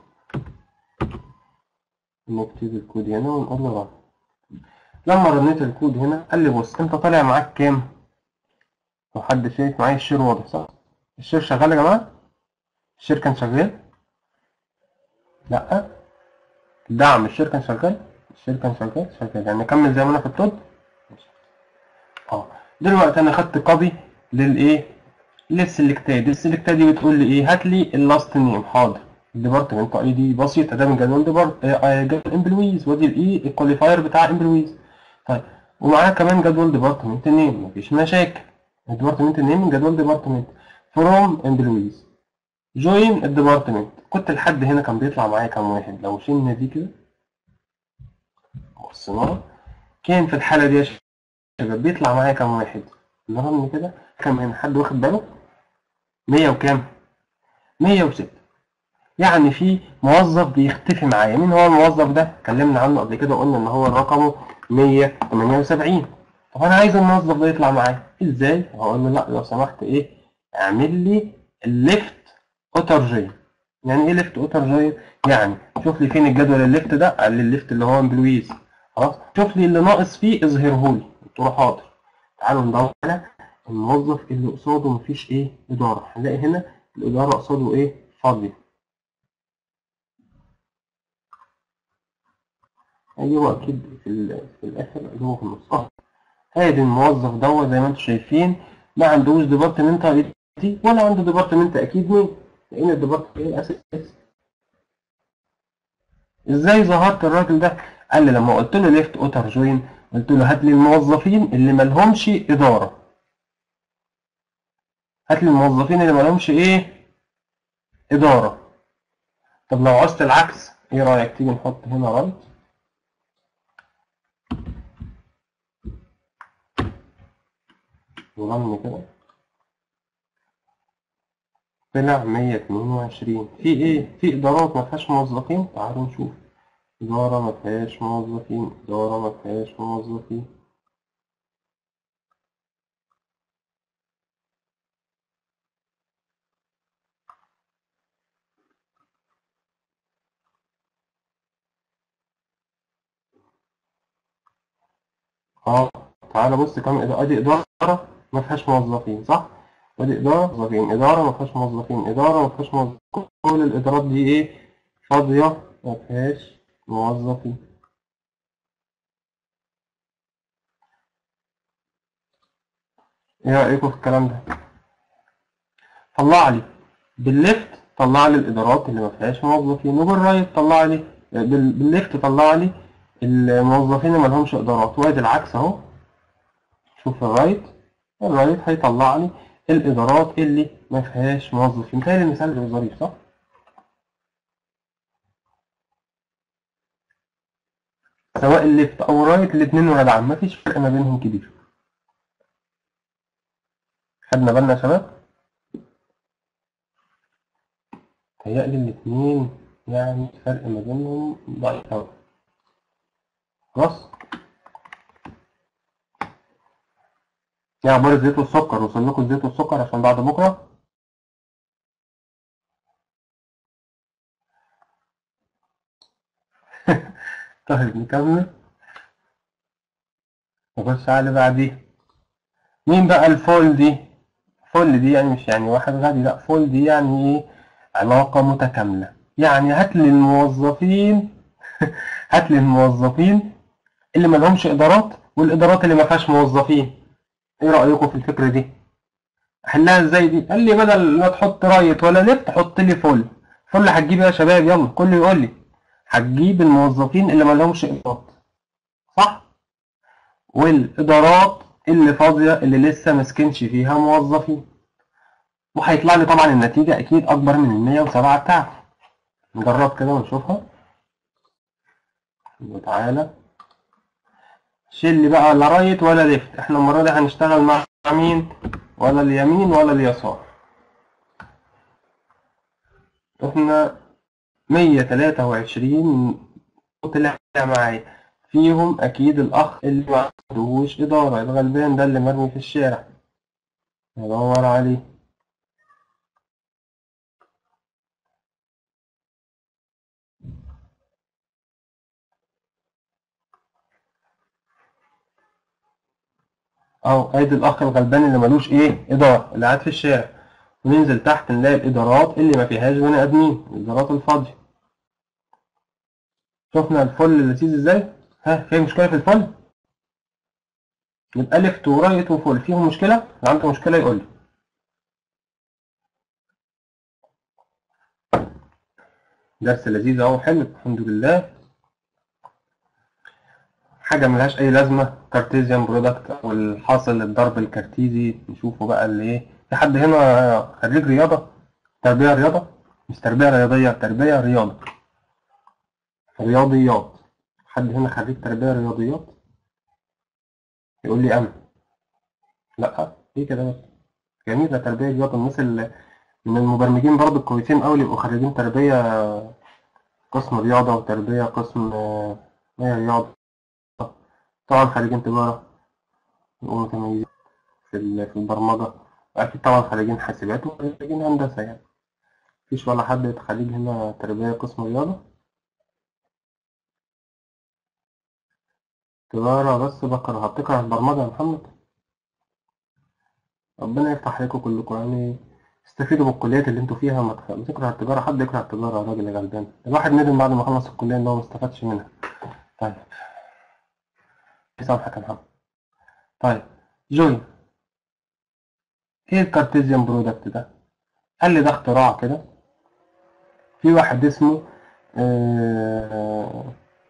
نكتب الكود هنا ونقول له رن لما رنيت الكود هنا قال لي بص انت طالع معاك كام لو حد شايف معايا الشير واضح صح الشير شغال يا جماعه الشير كان شغال لا دعم الشير كان شغال الشير كان شغال شغال يعني نكمل زي ما انا في التود اه دلوقتي انا خدت كوبي للايه للسلكتات السلكتات دي بتقول لي ايه هات لي اللاست نيم حاضر الديبارتمنت اي دي بسيطه ده من جدول ديبارت جدول امبلويز وادي الايه الكواليفاير بتاع امبلويز طيب ومعاه كمان جدول ديبارتمنت نيم مفيش مشاكل الديبارتمنت نيم من جدول ديبارتمنت فروم امبلويز جوين الديبارتمنت كنت لحد هنا كان بيطلع معايا كام واحد لو شلنا دي كده بصينا كان في الحاله دي يا شباب بيطلع معايا كام واحد نرن كده كام هنا حد واخد باله 100 وكام 106 يعني في موظف بيختفي معايا مين هو الموظف ده اتكلمنا عنه قبل كده وقلنا ان هو رقمه 178 طب انا عايز الموظف ده يطلع معايا ازاي هقول له لا لو سمحت ايه اعمل لي الليفت اوتر جوين يعني ايه ليفت اوتر جوين يعني شوف لي فين الجدول الليفت ده قال لي الليفت اللي هو امبلويز خلاص شوف لي اللي ناقص فيه اظهره لي قلت له حاضر تعالوا ندور على الموظف اللي قصاده مفيش ايه اداره هنلاقي هنا الاداره قصاده ايه فاضيه ايوه اكيد في, ال- في الاخر اللي هو في النص اه ادي الموظف دوت زي ما انتم شايفين ما عندوش ديبارتمنت اي تي ولا عنده ديبارتمنت اكيد مين لان الديبارتمنت ايه الاساس ازاي ظهرت الراجل ده قال لي لما قلت له ليفت اوتر جوين قلت له هات لي الموظفين اللي ما لهمش اداره هات لي الموظفين اللي ما لهمش ايه اداره طب لو عوزت العكس ايه رايك تيجي نحط هنا رايت ورن كده طلع 122 في ايه في ادارات ما فيهاش موظفين تعالوا نشوف اداره ما فيهاش موظفين اداره ما فيهاش موظفين اه تعالى بص كام إدارة ادي اداره ما فيهاش موظفين صح ادي اداره موظفين اداره ما فيهاش موظفين اداره ما فيهاش موظفين كل الادارات دي ايه فاضيه ما فيهاش موظفين ايه رايكم في الكلام ده طلع لي بالليفت طلع لي الادارات اللي ما فيهاش موظفين وبالرايت طلع لي بال- بالليفت طلع لي الموظفين اللي ما لهمش ادارات وادي العكس اهو شوف الرايت الرايت هيطلع لي الادارات اللي ما فيهاش موظفين تاني المثال ده ظريف صح سواء الليفت او الرايت الاتنين ولاد عم مفيش فرق ما بينهم كبير خدنا بالنا يا شباب تهيألي الاتنين يعني الفرق ما بينهم ضعيف أوي خلاص يا عبارة الزيت والسكر وصل لكم الزيت والسكر عشان بعد بكرة طيب نكمل نخش على اللي بعديه مين بقى الفول دي فول دي يعني مش يعني واحد غني لا فول دي يعني ايه علاقة متكاملة يعني هات لي الموظفين هات لي الموظفين اللي ما لهمش ادارات والادارات اللي ما فيهاش موظفين ايه رأيكم في الفكرة دي احلها ازاي دي قال لي بدل ما تحط رايت ولا ليفت حط لي فول فول هتجيب ايه يا شباب يلا كله يقول لي هتجيب الموظفين اللي ما لهمش ادارات صح والادارات اللي فاضيه اللي لسه مسكنش فيها موظفين وهيطلع لي طبعا النتيجه اكيد اكبر من ال 107 بتاعتي نجرب كده ونشوفها وتعالى شيل لي بقى لا رايت ولا ليفت احنا المره دي هنشتغل مع مين ولا اليمين ولا اليسار احنا 123 طلع معايا فيهم اكيد الاخ اللي ما عندهوش اداره الغلبان ده اللي مرمي في الشارع ندور عليه اهو ادي الاخ الغلبان اللي ملوش ايه اداره اللي قاعد في الشارع وننزل تحت نلاقي الادارات اللي ما فيهاش بني ادمين الادارات الفاضيه شفنا الفل اللذيذ ازاي ها في مشكله في الفل يبقى ليفت ورايت وفول فيهم مشكله لو عنده مشكله يقول لي درس لذيذ اهو حلو الحمد لله حاجه ملهاش اي لازمه كارتيزيان برودكت او الحاصل للضرب الكارتيزي نشوفه بقى اللي ايه في حد هنا خريج رياضه تربيه رياضه مش تربيه رياضيه تربيه رياضه رياضيات حد هنا خريج تربيه رياضيات يقول لي انا لا ايه كده بس جميلة تربية رياضة الناس اللي من المبرمجين برضه الكويسين أوي اللي يبقوا خريجين تربية قسم رياضة وتربية قسم آه، هي رياضة طبعا خريجين تجارة يبقوا متميزين في ال- في البرمجة وأكيد طبعا خريجين حاسبات وخريجين هندسة يعني مفيش ولا حد خريج هنا تربية قسم رياضة تجارة بس بكره هتكره البرمجة يا محمد ربنا يفتح عليكم كلكم يعني استفيدوا من الكليات اللي انتوا فيها ما تخ- ما تكره التجارة حد يكره التجارة يا راجل يا غلبان الواحد ندم بعد ما خلص الكلية ان هو ما استفادش منها طيب يسامحك يا محمد طيب جوي ايه الكارتيزيان برودكت ده قال لي ده اختراع كده في واحد اسمه آه،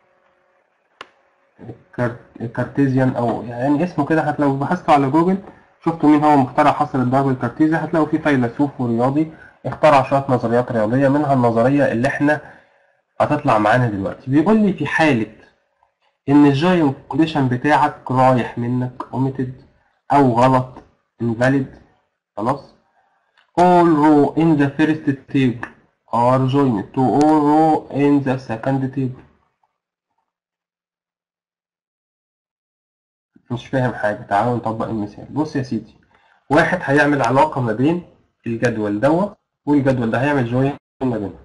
كار- كارتيزيان او يعني اسمه كده هتلاقوا بحثتوا على جوجل شفتوا مين هو مخترع حصر الضرب الكارتيزي هتلاقوا فيه فيلسوف ورياضي اخترع شوية نظريات رياضية منها النظرية اللي احنا هتطلع معانا دلوقتي بيقول لي في حالة ان الجاينت كونديشن بتاعك رايح منك omitted او غلط invalid خلاص all row in the first table are joined to all row in the second table مش فاهم حاجة تعالوا نطبق المثال بص يا سيدي واحد هيعمل علاقة ما بين الجدول دوت والجدول ده هيعمل جوين ما بينهم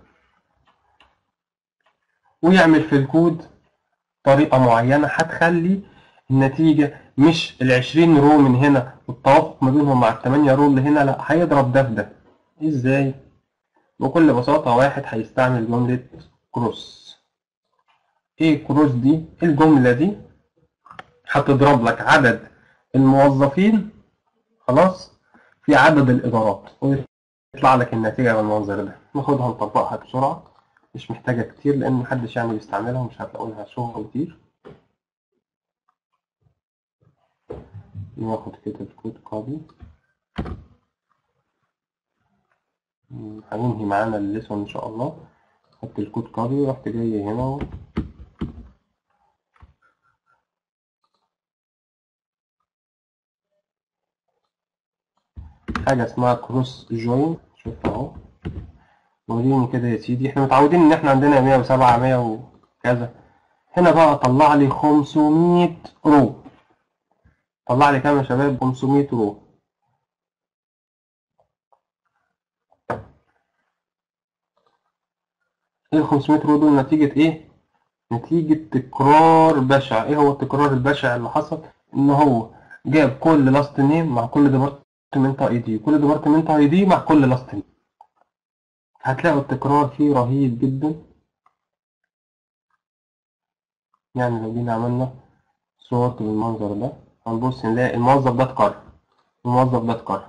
ويعمل في الكود طريقة معينة هتخلي النتيجة مش العشرين رو من هنا والتوافق ما بينهم مع التمانية رو اللي هنا لا هيضرب ده في ده ازاي؟ بكل بساطة واحد هيستعمل جملة كروس ايه كروس دي؟ الجملة دي هتضرب لك عدد الموظفين خلاص في عدد الإدارات ويطلع لك النتيجة بالمنظر ده ناخدها نطبقها بسرعة مش محتاجة كتير لأن محدش يعني بيستعملها ومش هتلاقوا لها شغل كتير ناخد كده الكود كوبي هننهي معانا الليسون إن شاء الله خدت الكود كوبي ورحت جاي هنا و... حاجة اسمها كروس جوين شوف اهو وريني كده يا سيدي احنا متعودين ان احنا عندنا 107 100 وكذا هنا بقى طلع لي 500 رو طلع لي كام يا شباب 500 رو ايه ال 500 رو دول نتيجة ايه؟ نتيجة تكرار بشع ايه هو التكرار البشع اللي حصل؟ ان هو جاب كل لاست نيم مع كل ديبارتمنت اي دي كل ديبارتمنت اي دي مع كل لاست نيم هتلاقوا التكرار فيه رهيب جدا يعني لو جينا عملنا صورت بالمنظر ده هنبص نلاقي الموظف ده اتكرر الموظف ده اتكرر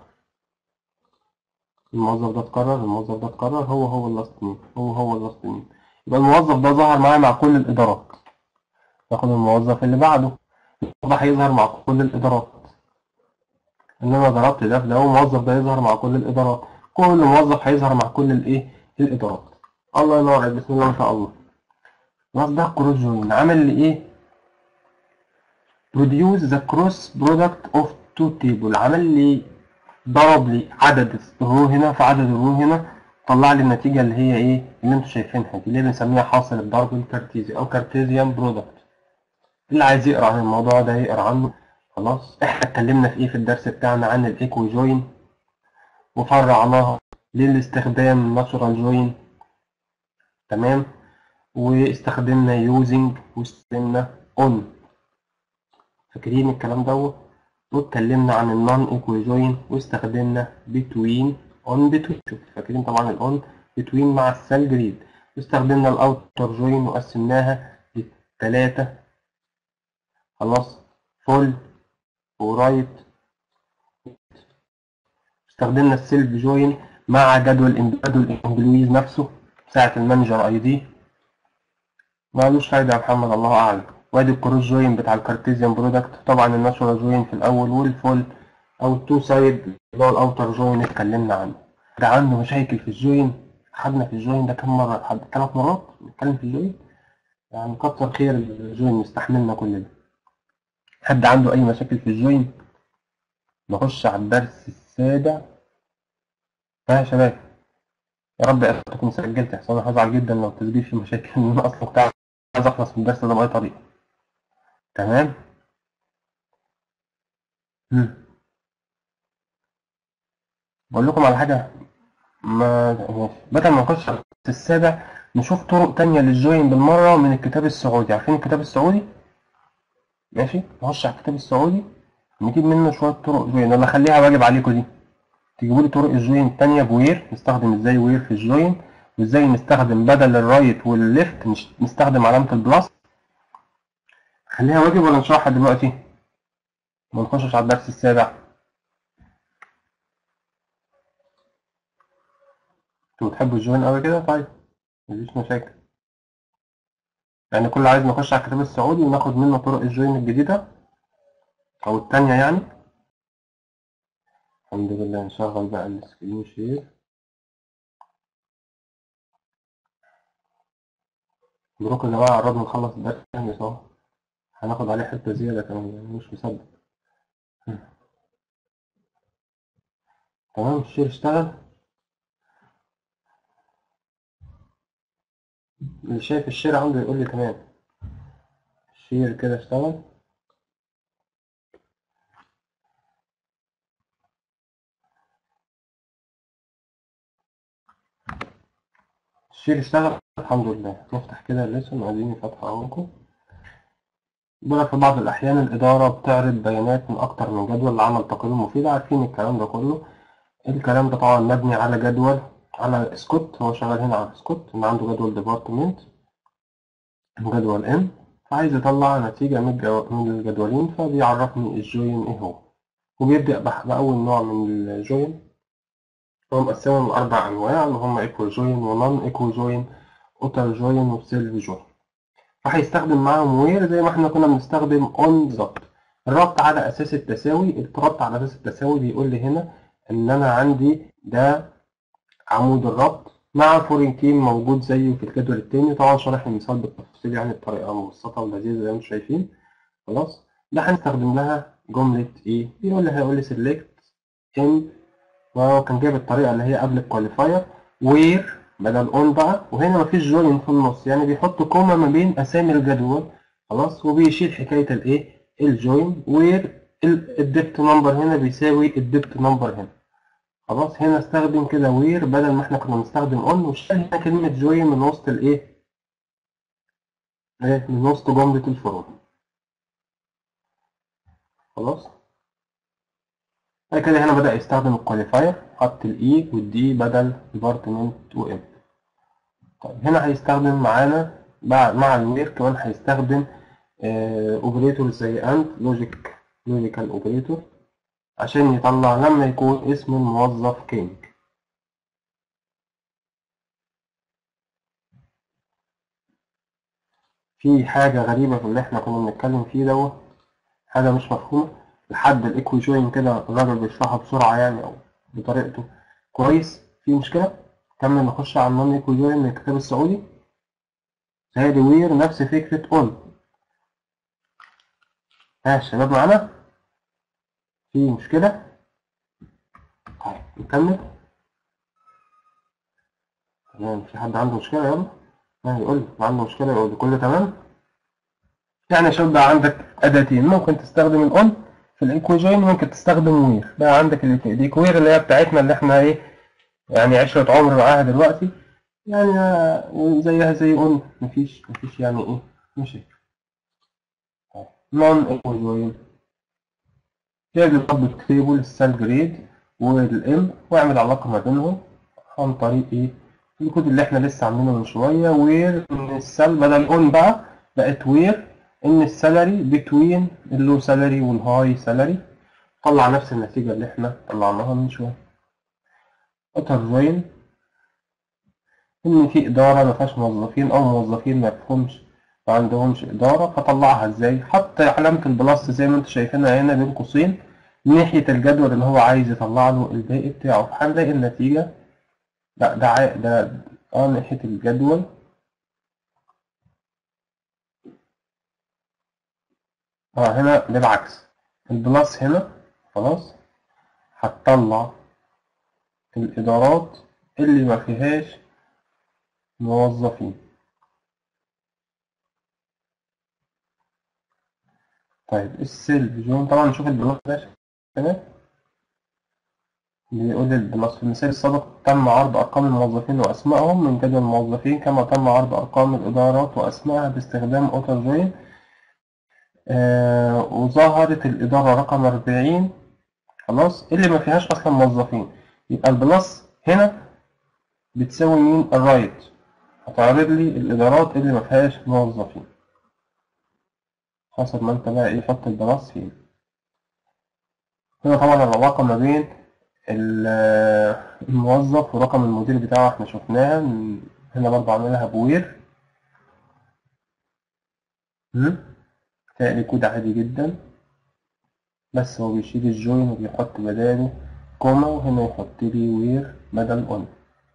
الموظف ده اتكرر الموظف ده اتكرر هو هو اللاست نيم هو هو اللاست نيم يبقى الموظف ده ظهر معايا مع كل الإدارات ناخد الموظف اللي بعده ده هيظهر مع كل الإدارات إن أنا ضربت ده في ده والموظف ده يظهر مع كل الإدارات كل موظف هيظهر مع كل الإيه الإدارات الله ينور عليك بسم الله ما شاء الله خلاص ده كروس جوين عامل لي إيه produce the cross product of two table عمل لي ضرب لي عدد الرو هنا في عدد الرو هنا طلع لي النتيجة اللي هي ايه اللي انتوا شايفينها دي اللي بنسميها حاصل الضرب الكارتيزي او كارتيزيان برودكت اللي عايز يقرا عن الموضوع ده يقرا عنه خلاص احنا اتكلمنا في ايه في الدرس بتاعنا عن الايكو جوين وفرعناها للاستخدام ناتشورال جوين تمام واستخدمنا يوزنج واستخدمنا اون فاكرين الكلام دوت واتكلمنا عن النون ايكوال جوين واستخدمنا بتوين اون بتوين شوف فاكرين طبعا الاون بتوين مع السيل جريد واستخدمنا الاوتر جوين وقسمناها لثلاثة خلاص فول ورايت استخدمنا السيلف جوين مع جدول جدول الانجليز نفسه ساعة المانجر اي دي مالوش فايدة يا محمد الله اعلم وادي الكروس جوين بتاع الكارتيزيان برودكت طبعا الناتشورال جوين في الاول والفول او التو سايد اللي هو الاوتر جوين اتكلمنا عنه ده عنده مشاكل في الجوين خدنا في الجوين ده كم مرة لحد ثلاث مرات نتكلم في الجوين يعني كتر خير الجوين مستحملنا كل ده حد عنده اي مشاكل في الجوين نخش على الدرس السابع ها يا شباب يا رب تكون سجلت احسن انا هزعل جدا لو التسجيل فيه مشاكل لان انا اصلا كنت عايز اخلص من الدرس ده باي طريقه تمام مم. بقول لكم على حاجه ما ماشي. بدل ما نخش على السابع نشوف طرق تانية للجوين بالمره من الكتاب السعودي عارفين الكتاب السعودي ماشي نخش على الكتاب السعودي نجيب منه شويه طرق جوين ولا خليها واجب عليكم دي تجيبوا لي طرق الجوين التانية بوير نستخدم ازاي وير في الجوين وازاي نستخدم بدل الرايت والليفت نش- نستخدم علامة البلس خليها واجب ولا نشرحها دلوقتي ما نخشش على الدرس السابع انتوا بتحبوا الجوين قوي كده طيب مفيش مشاكل يعني كل عايز نخش على الكتاب السعودي وناخد منه طرق الجوين الجديدة او التانية يعني الحمد لله نشغل بقى السكرين شير مبروك يا جماعة قربنا نخلص الدرس الثاني اهو هناخد عليه حتة زيادة كمان يعني مش مصدق تمام الشير اشتغل اللي شايف الشير عنده يقول لي تمام الشير كده اشتغل الشير اشتغل الحمد لله نفتح كده الليسون اديني فاتحة اهوكم بيقول في بعض الأحيان الإدارة بتعرض بيانات من أكتر من جدول لعمل تقارير مفيدة عارفين الكلام ده كله الكلام ده طبعا مبني على جدول على سكوت هو شغال هنا على سكوت إن عنده جدول ديبارتمنت جدول إن فعايز يطلع نتيجة من الجو- من الجدولين فبيعرفني الجوين إيه هو وبيبدأ بح- بأول نوع من الجوين هو مقسمهم لأربع أنواع اللي هم إيكوال جوين ونون إيكوال جوين أوتر جوين وسيلف جوين فهيستخدم معاهم وير زي ما احنا كنا بنستخدم اون بالظبط الربط على اساس التساوي الربط على اساس التساوي بيقول لي هنا ان انا عندي ده عمود الربط مع فورين كيم موجود زيه في الجدول التاني طبعا شرح المثال بالتفصيل يعني بطريقه مبسطه ولذيذه زي ما انتم شايفين خلاص ده هنستخدم لها جمله ايه بيقول لي هيقول لي سيلكت ان وهو كان جايب الطريقه اللي هي قبل الكواليفاير وير بدل اون بقى وهنا مفيش جوين في النص يعني بيحط كوما ما بين اسامي الجدول خلاص وبيشيل حكايه الايه الجوين وير الديبت نمبر هنا بيساوي الديبت نمبر هنا خلاص هنا استخدم كده وير بدل ما احنا كنا بنستخدم اون وشال هنا كلمه جوين من وسط الايه ايه من وسط جمله الفروع خلاص بعد كده هنا بدأ يستخدم الكواليفاير حط الاي والدي بدل ديبارتمنت وام طيب هنا هيستخدم معانا مع مع الوير كمان هيستخدم اوبريتور زي اند لوجيك لوجيكال اوبريتور عشان يطلع لما يكون اسم الموظف كينج في حاجة غريبة في اللي احنا كنا بنتكلم فيه دوت حاجة مش مفهومة لحد الايكوي جوين كده الراجل بيشرحها بسرعة يعني أو بطريقته كويس في مشكلة كمل نخش على النون ايكوي جوين من الكتاب السعودي هادي وير نفس فكرة اون ها الشباب معانا في مشكلة طيب نكمل تمام في حد عنده مشكلة يلا ها يقول لي عنده مشكلة يقول لي كله تمام يعني يا شباب بقى عندك أداتين ممكن تستخدم الأون في الإيكوي جوين ممكن تستخدم وير بقى عندك الإيكوير اللي هي بتاعتنا اللي احنا إيه يعني عشرة عمر معاها دلوقتي يعني آه، زيها زي أون مفيش مفيش يعني إيه مشاكل نون إيكوي جوين يجب ربط تيبل السال جريد والام واعمل علاقة ما بينهم عن طريق ايه الكود اللي احنا لسه عاملينه من شوية وير ان السال بدل اون بقى بقت وير ان السالري بتوين اللو سالري والهاي سالري طلع نفس النتيجة اللي احنا طلعناها من شوية اوتر جوين ان في ادارة ما فيهاش موظفين او موظفين ما فيهمش ما عندهمش ادارة فطلعها ازاي حط علامة البلس زي ما انتم شايفينها هنا بين قوسين ناحية الجدول اللي هو عايز يطلع له الباقي بتاعه هنلاقي النتيجة لا ده عا- ده اه ناحية الجدول اه هنا بالعكس البلس هنا خلاص هتطلع الإدارات اللي ما فيهاش موظفين طيب السيلف جون طبعا نشوف البلوك ده كده بيقول البلس في المثال السابق تم عرض أرقام الموظفين وأسمائهم من جدول الموظفين كما تم عرض أرقام الإدارات وأسمائها باستخدام أوتر جوين آه وظهرت الإدارة رقم 40 خلاص اللي ما فيهاش أصلا موظفين يبقى البلس هنا بتساوي مين الرايت هتعرض لي الإدارات اللي ما فيهاش موظفين حسب ما انت بقى ايه حط البلس فين هنا طبعا العلاقة ما بين الموظف ورقم المدير بتاعه احنا شفناها هنا برضه عاملها بوير تلاقي كود عادي جدا بس هو بيشيل الجوين وبيحط بداله كوما وهنا يحط لي وير بدل اون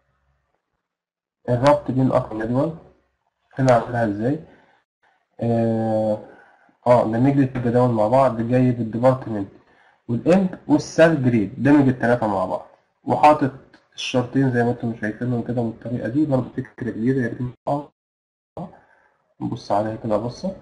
الربط بين اكتر جدول هنا عاملها ازاي اه, آه دمج لي الجداول مع بعض جايب الديبارتمنت والاند والسال جريد دمج التلاتة مع بعض وحاطط الشرطين زي ما انتم شايفينهم كده من الطريقة دي برضه فكرة جديدة يا ريت نبص عليها كده بصة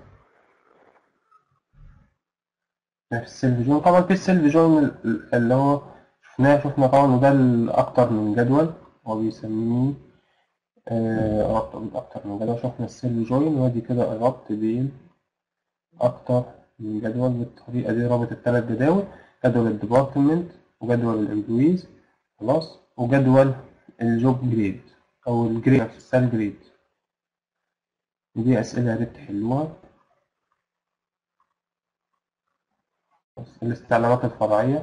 في السيلف جون طبعا في السيلف جون اللي هو شفناه شفنا طبعا ده أكتر من جدول هو بيسميه ربط بين أكتر من جدول شفنا السيلف جوين وادي كده الربط بين أكتر من جدول بالطريقة دي رابط التلات جداول جدول الديبارتمنت وجدول الامبلويز خلاص وجدول الجوب جريد أو الجريد السال جريد دي أسئلة يا ريت تحلوها الاستعلامات الفرعية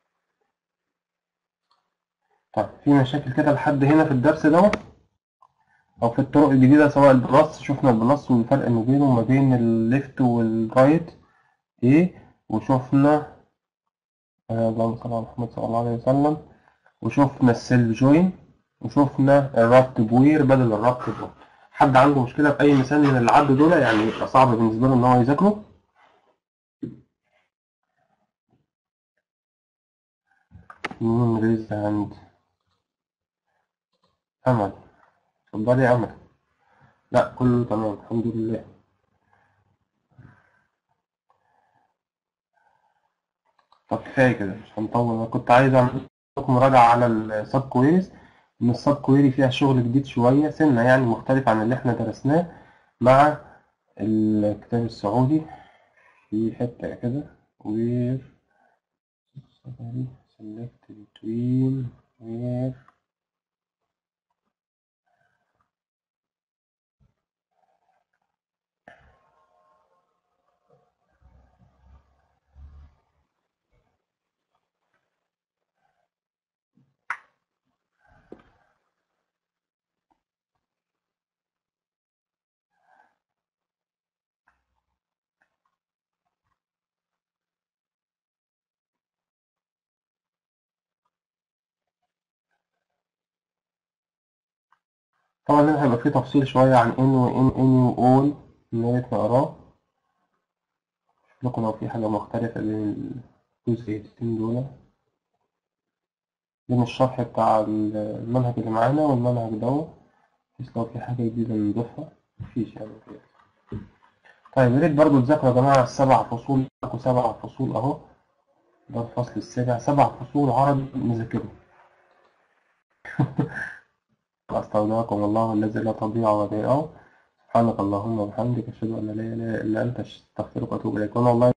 طيب في مشاكل كده لحد هنا في الدرس دوت أو في الطرق الجديدة سواء البلس شفنا البلس والفرق ما بينه وما بين الليفت والرايت إيه وشفنا اللهم صل على محمد صلى الله عليه وسلم وشفنا السيلف جوين وشفنا الربط بوير بدل الربط بوير حد عنده مشكلة في أي مثال من اللي عدوا دول يعني يبقى صعب بالنسبة له إن هو يذاكره مين ريز هاند أمل اتفضلي يا أمل لا كله تمام الحمد لله طب كفاية كده مش هنطول أنا كنت عايز أعمل لكم مراجعة على السب كويريز إن السب كويري فيها شغل جديد شوية سنة يعني مختلف عن اللي إحنا درسناه مع الكتاب السعودي في حتة كده where select between where طبعا هنا هيبقى فيه تفصيل شوية عن ان وان اني وأول يا ريت نقراه شوف لكم لو في حاجة مختلفة بين الجزئيتين دول بين الشرح بتاع المنهج اللي معانا والمنهج دوت بحيث لو في حاجة جديدة نضيفها مفيش يعني كده طيب يا ريت برضه تذاكروا يا جماعة السبع فصول معاكم سبع فصول أهو ده الفصل السابع سبع فصول عربي نذاكرهم أستودعكم الله الذي لا تضيع ودائعه سبحانك اللهم وبحمدك أشهد أن لا إله إلا أنت أستغفرك وأتوب إليك وأنا والله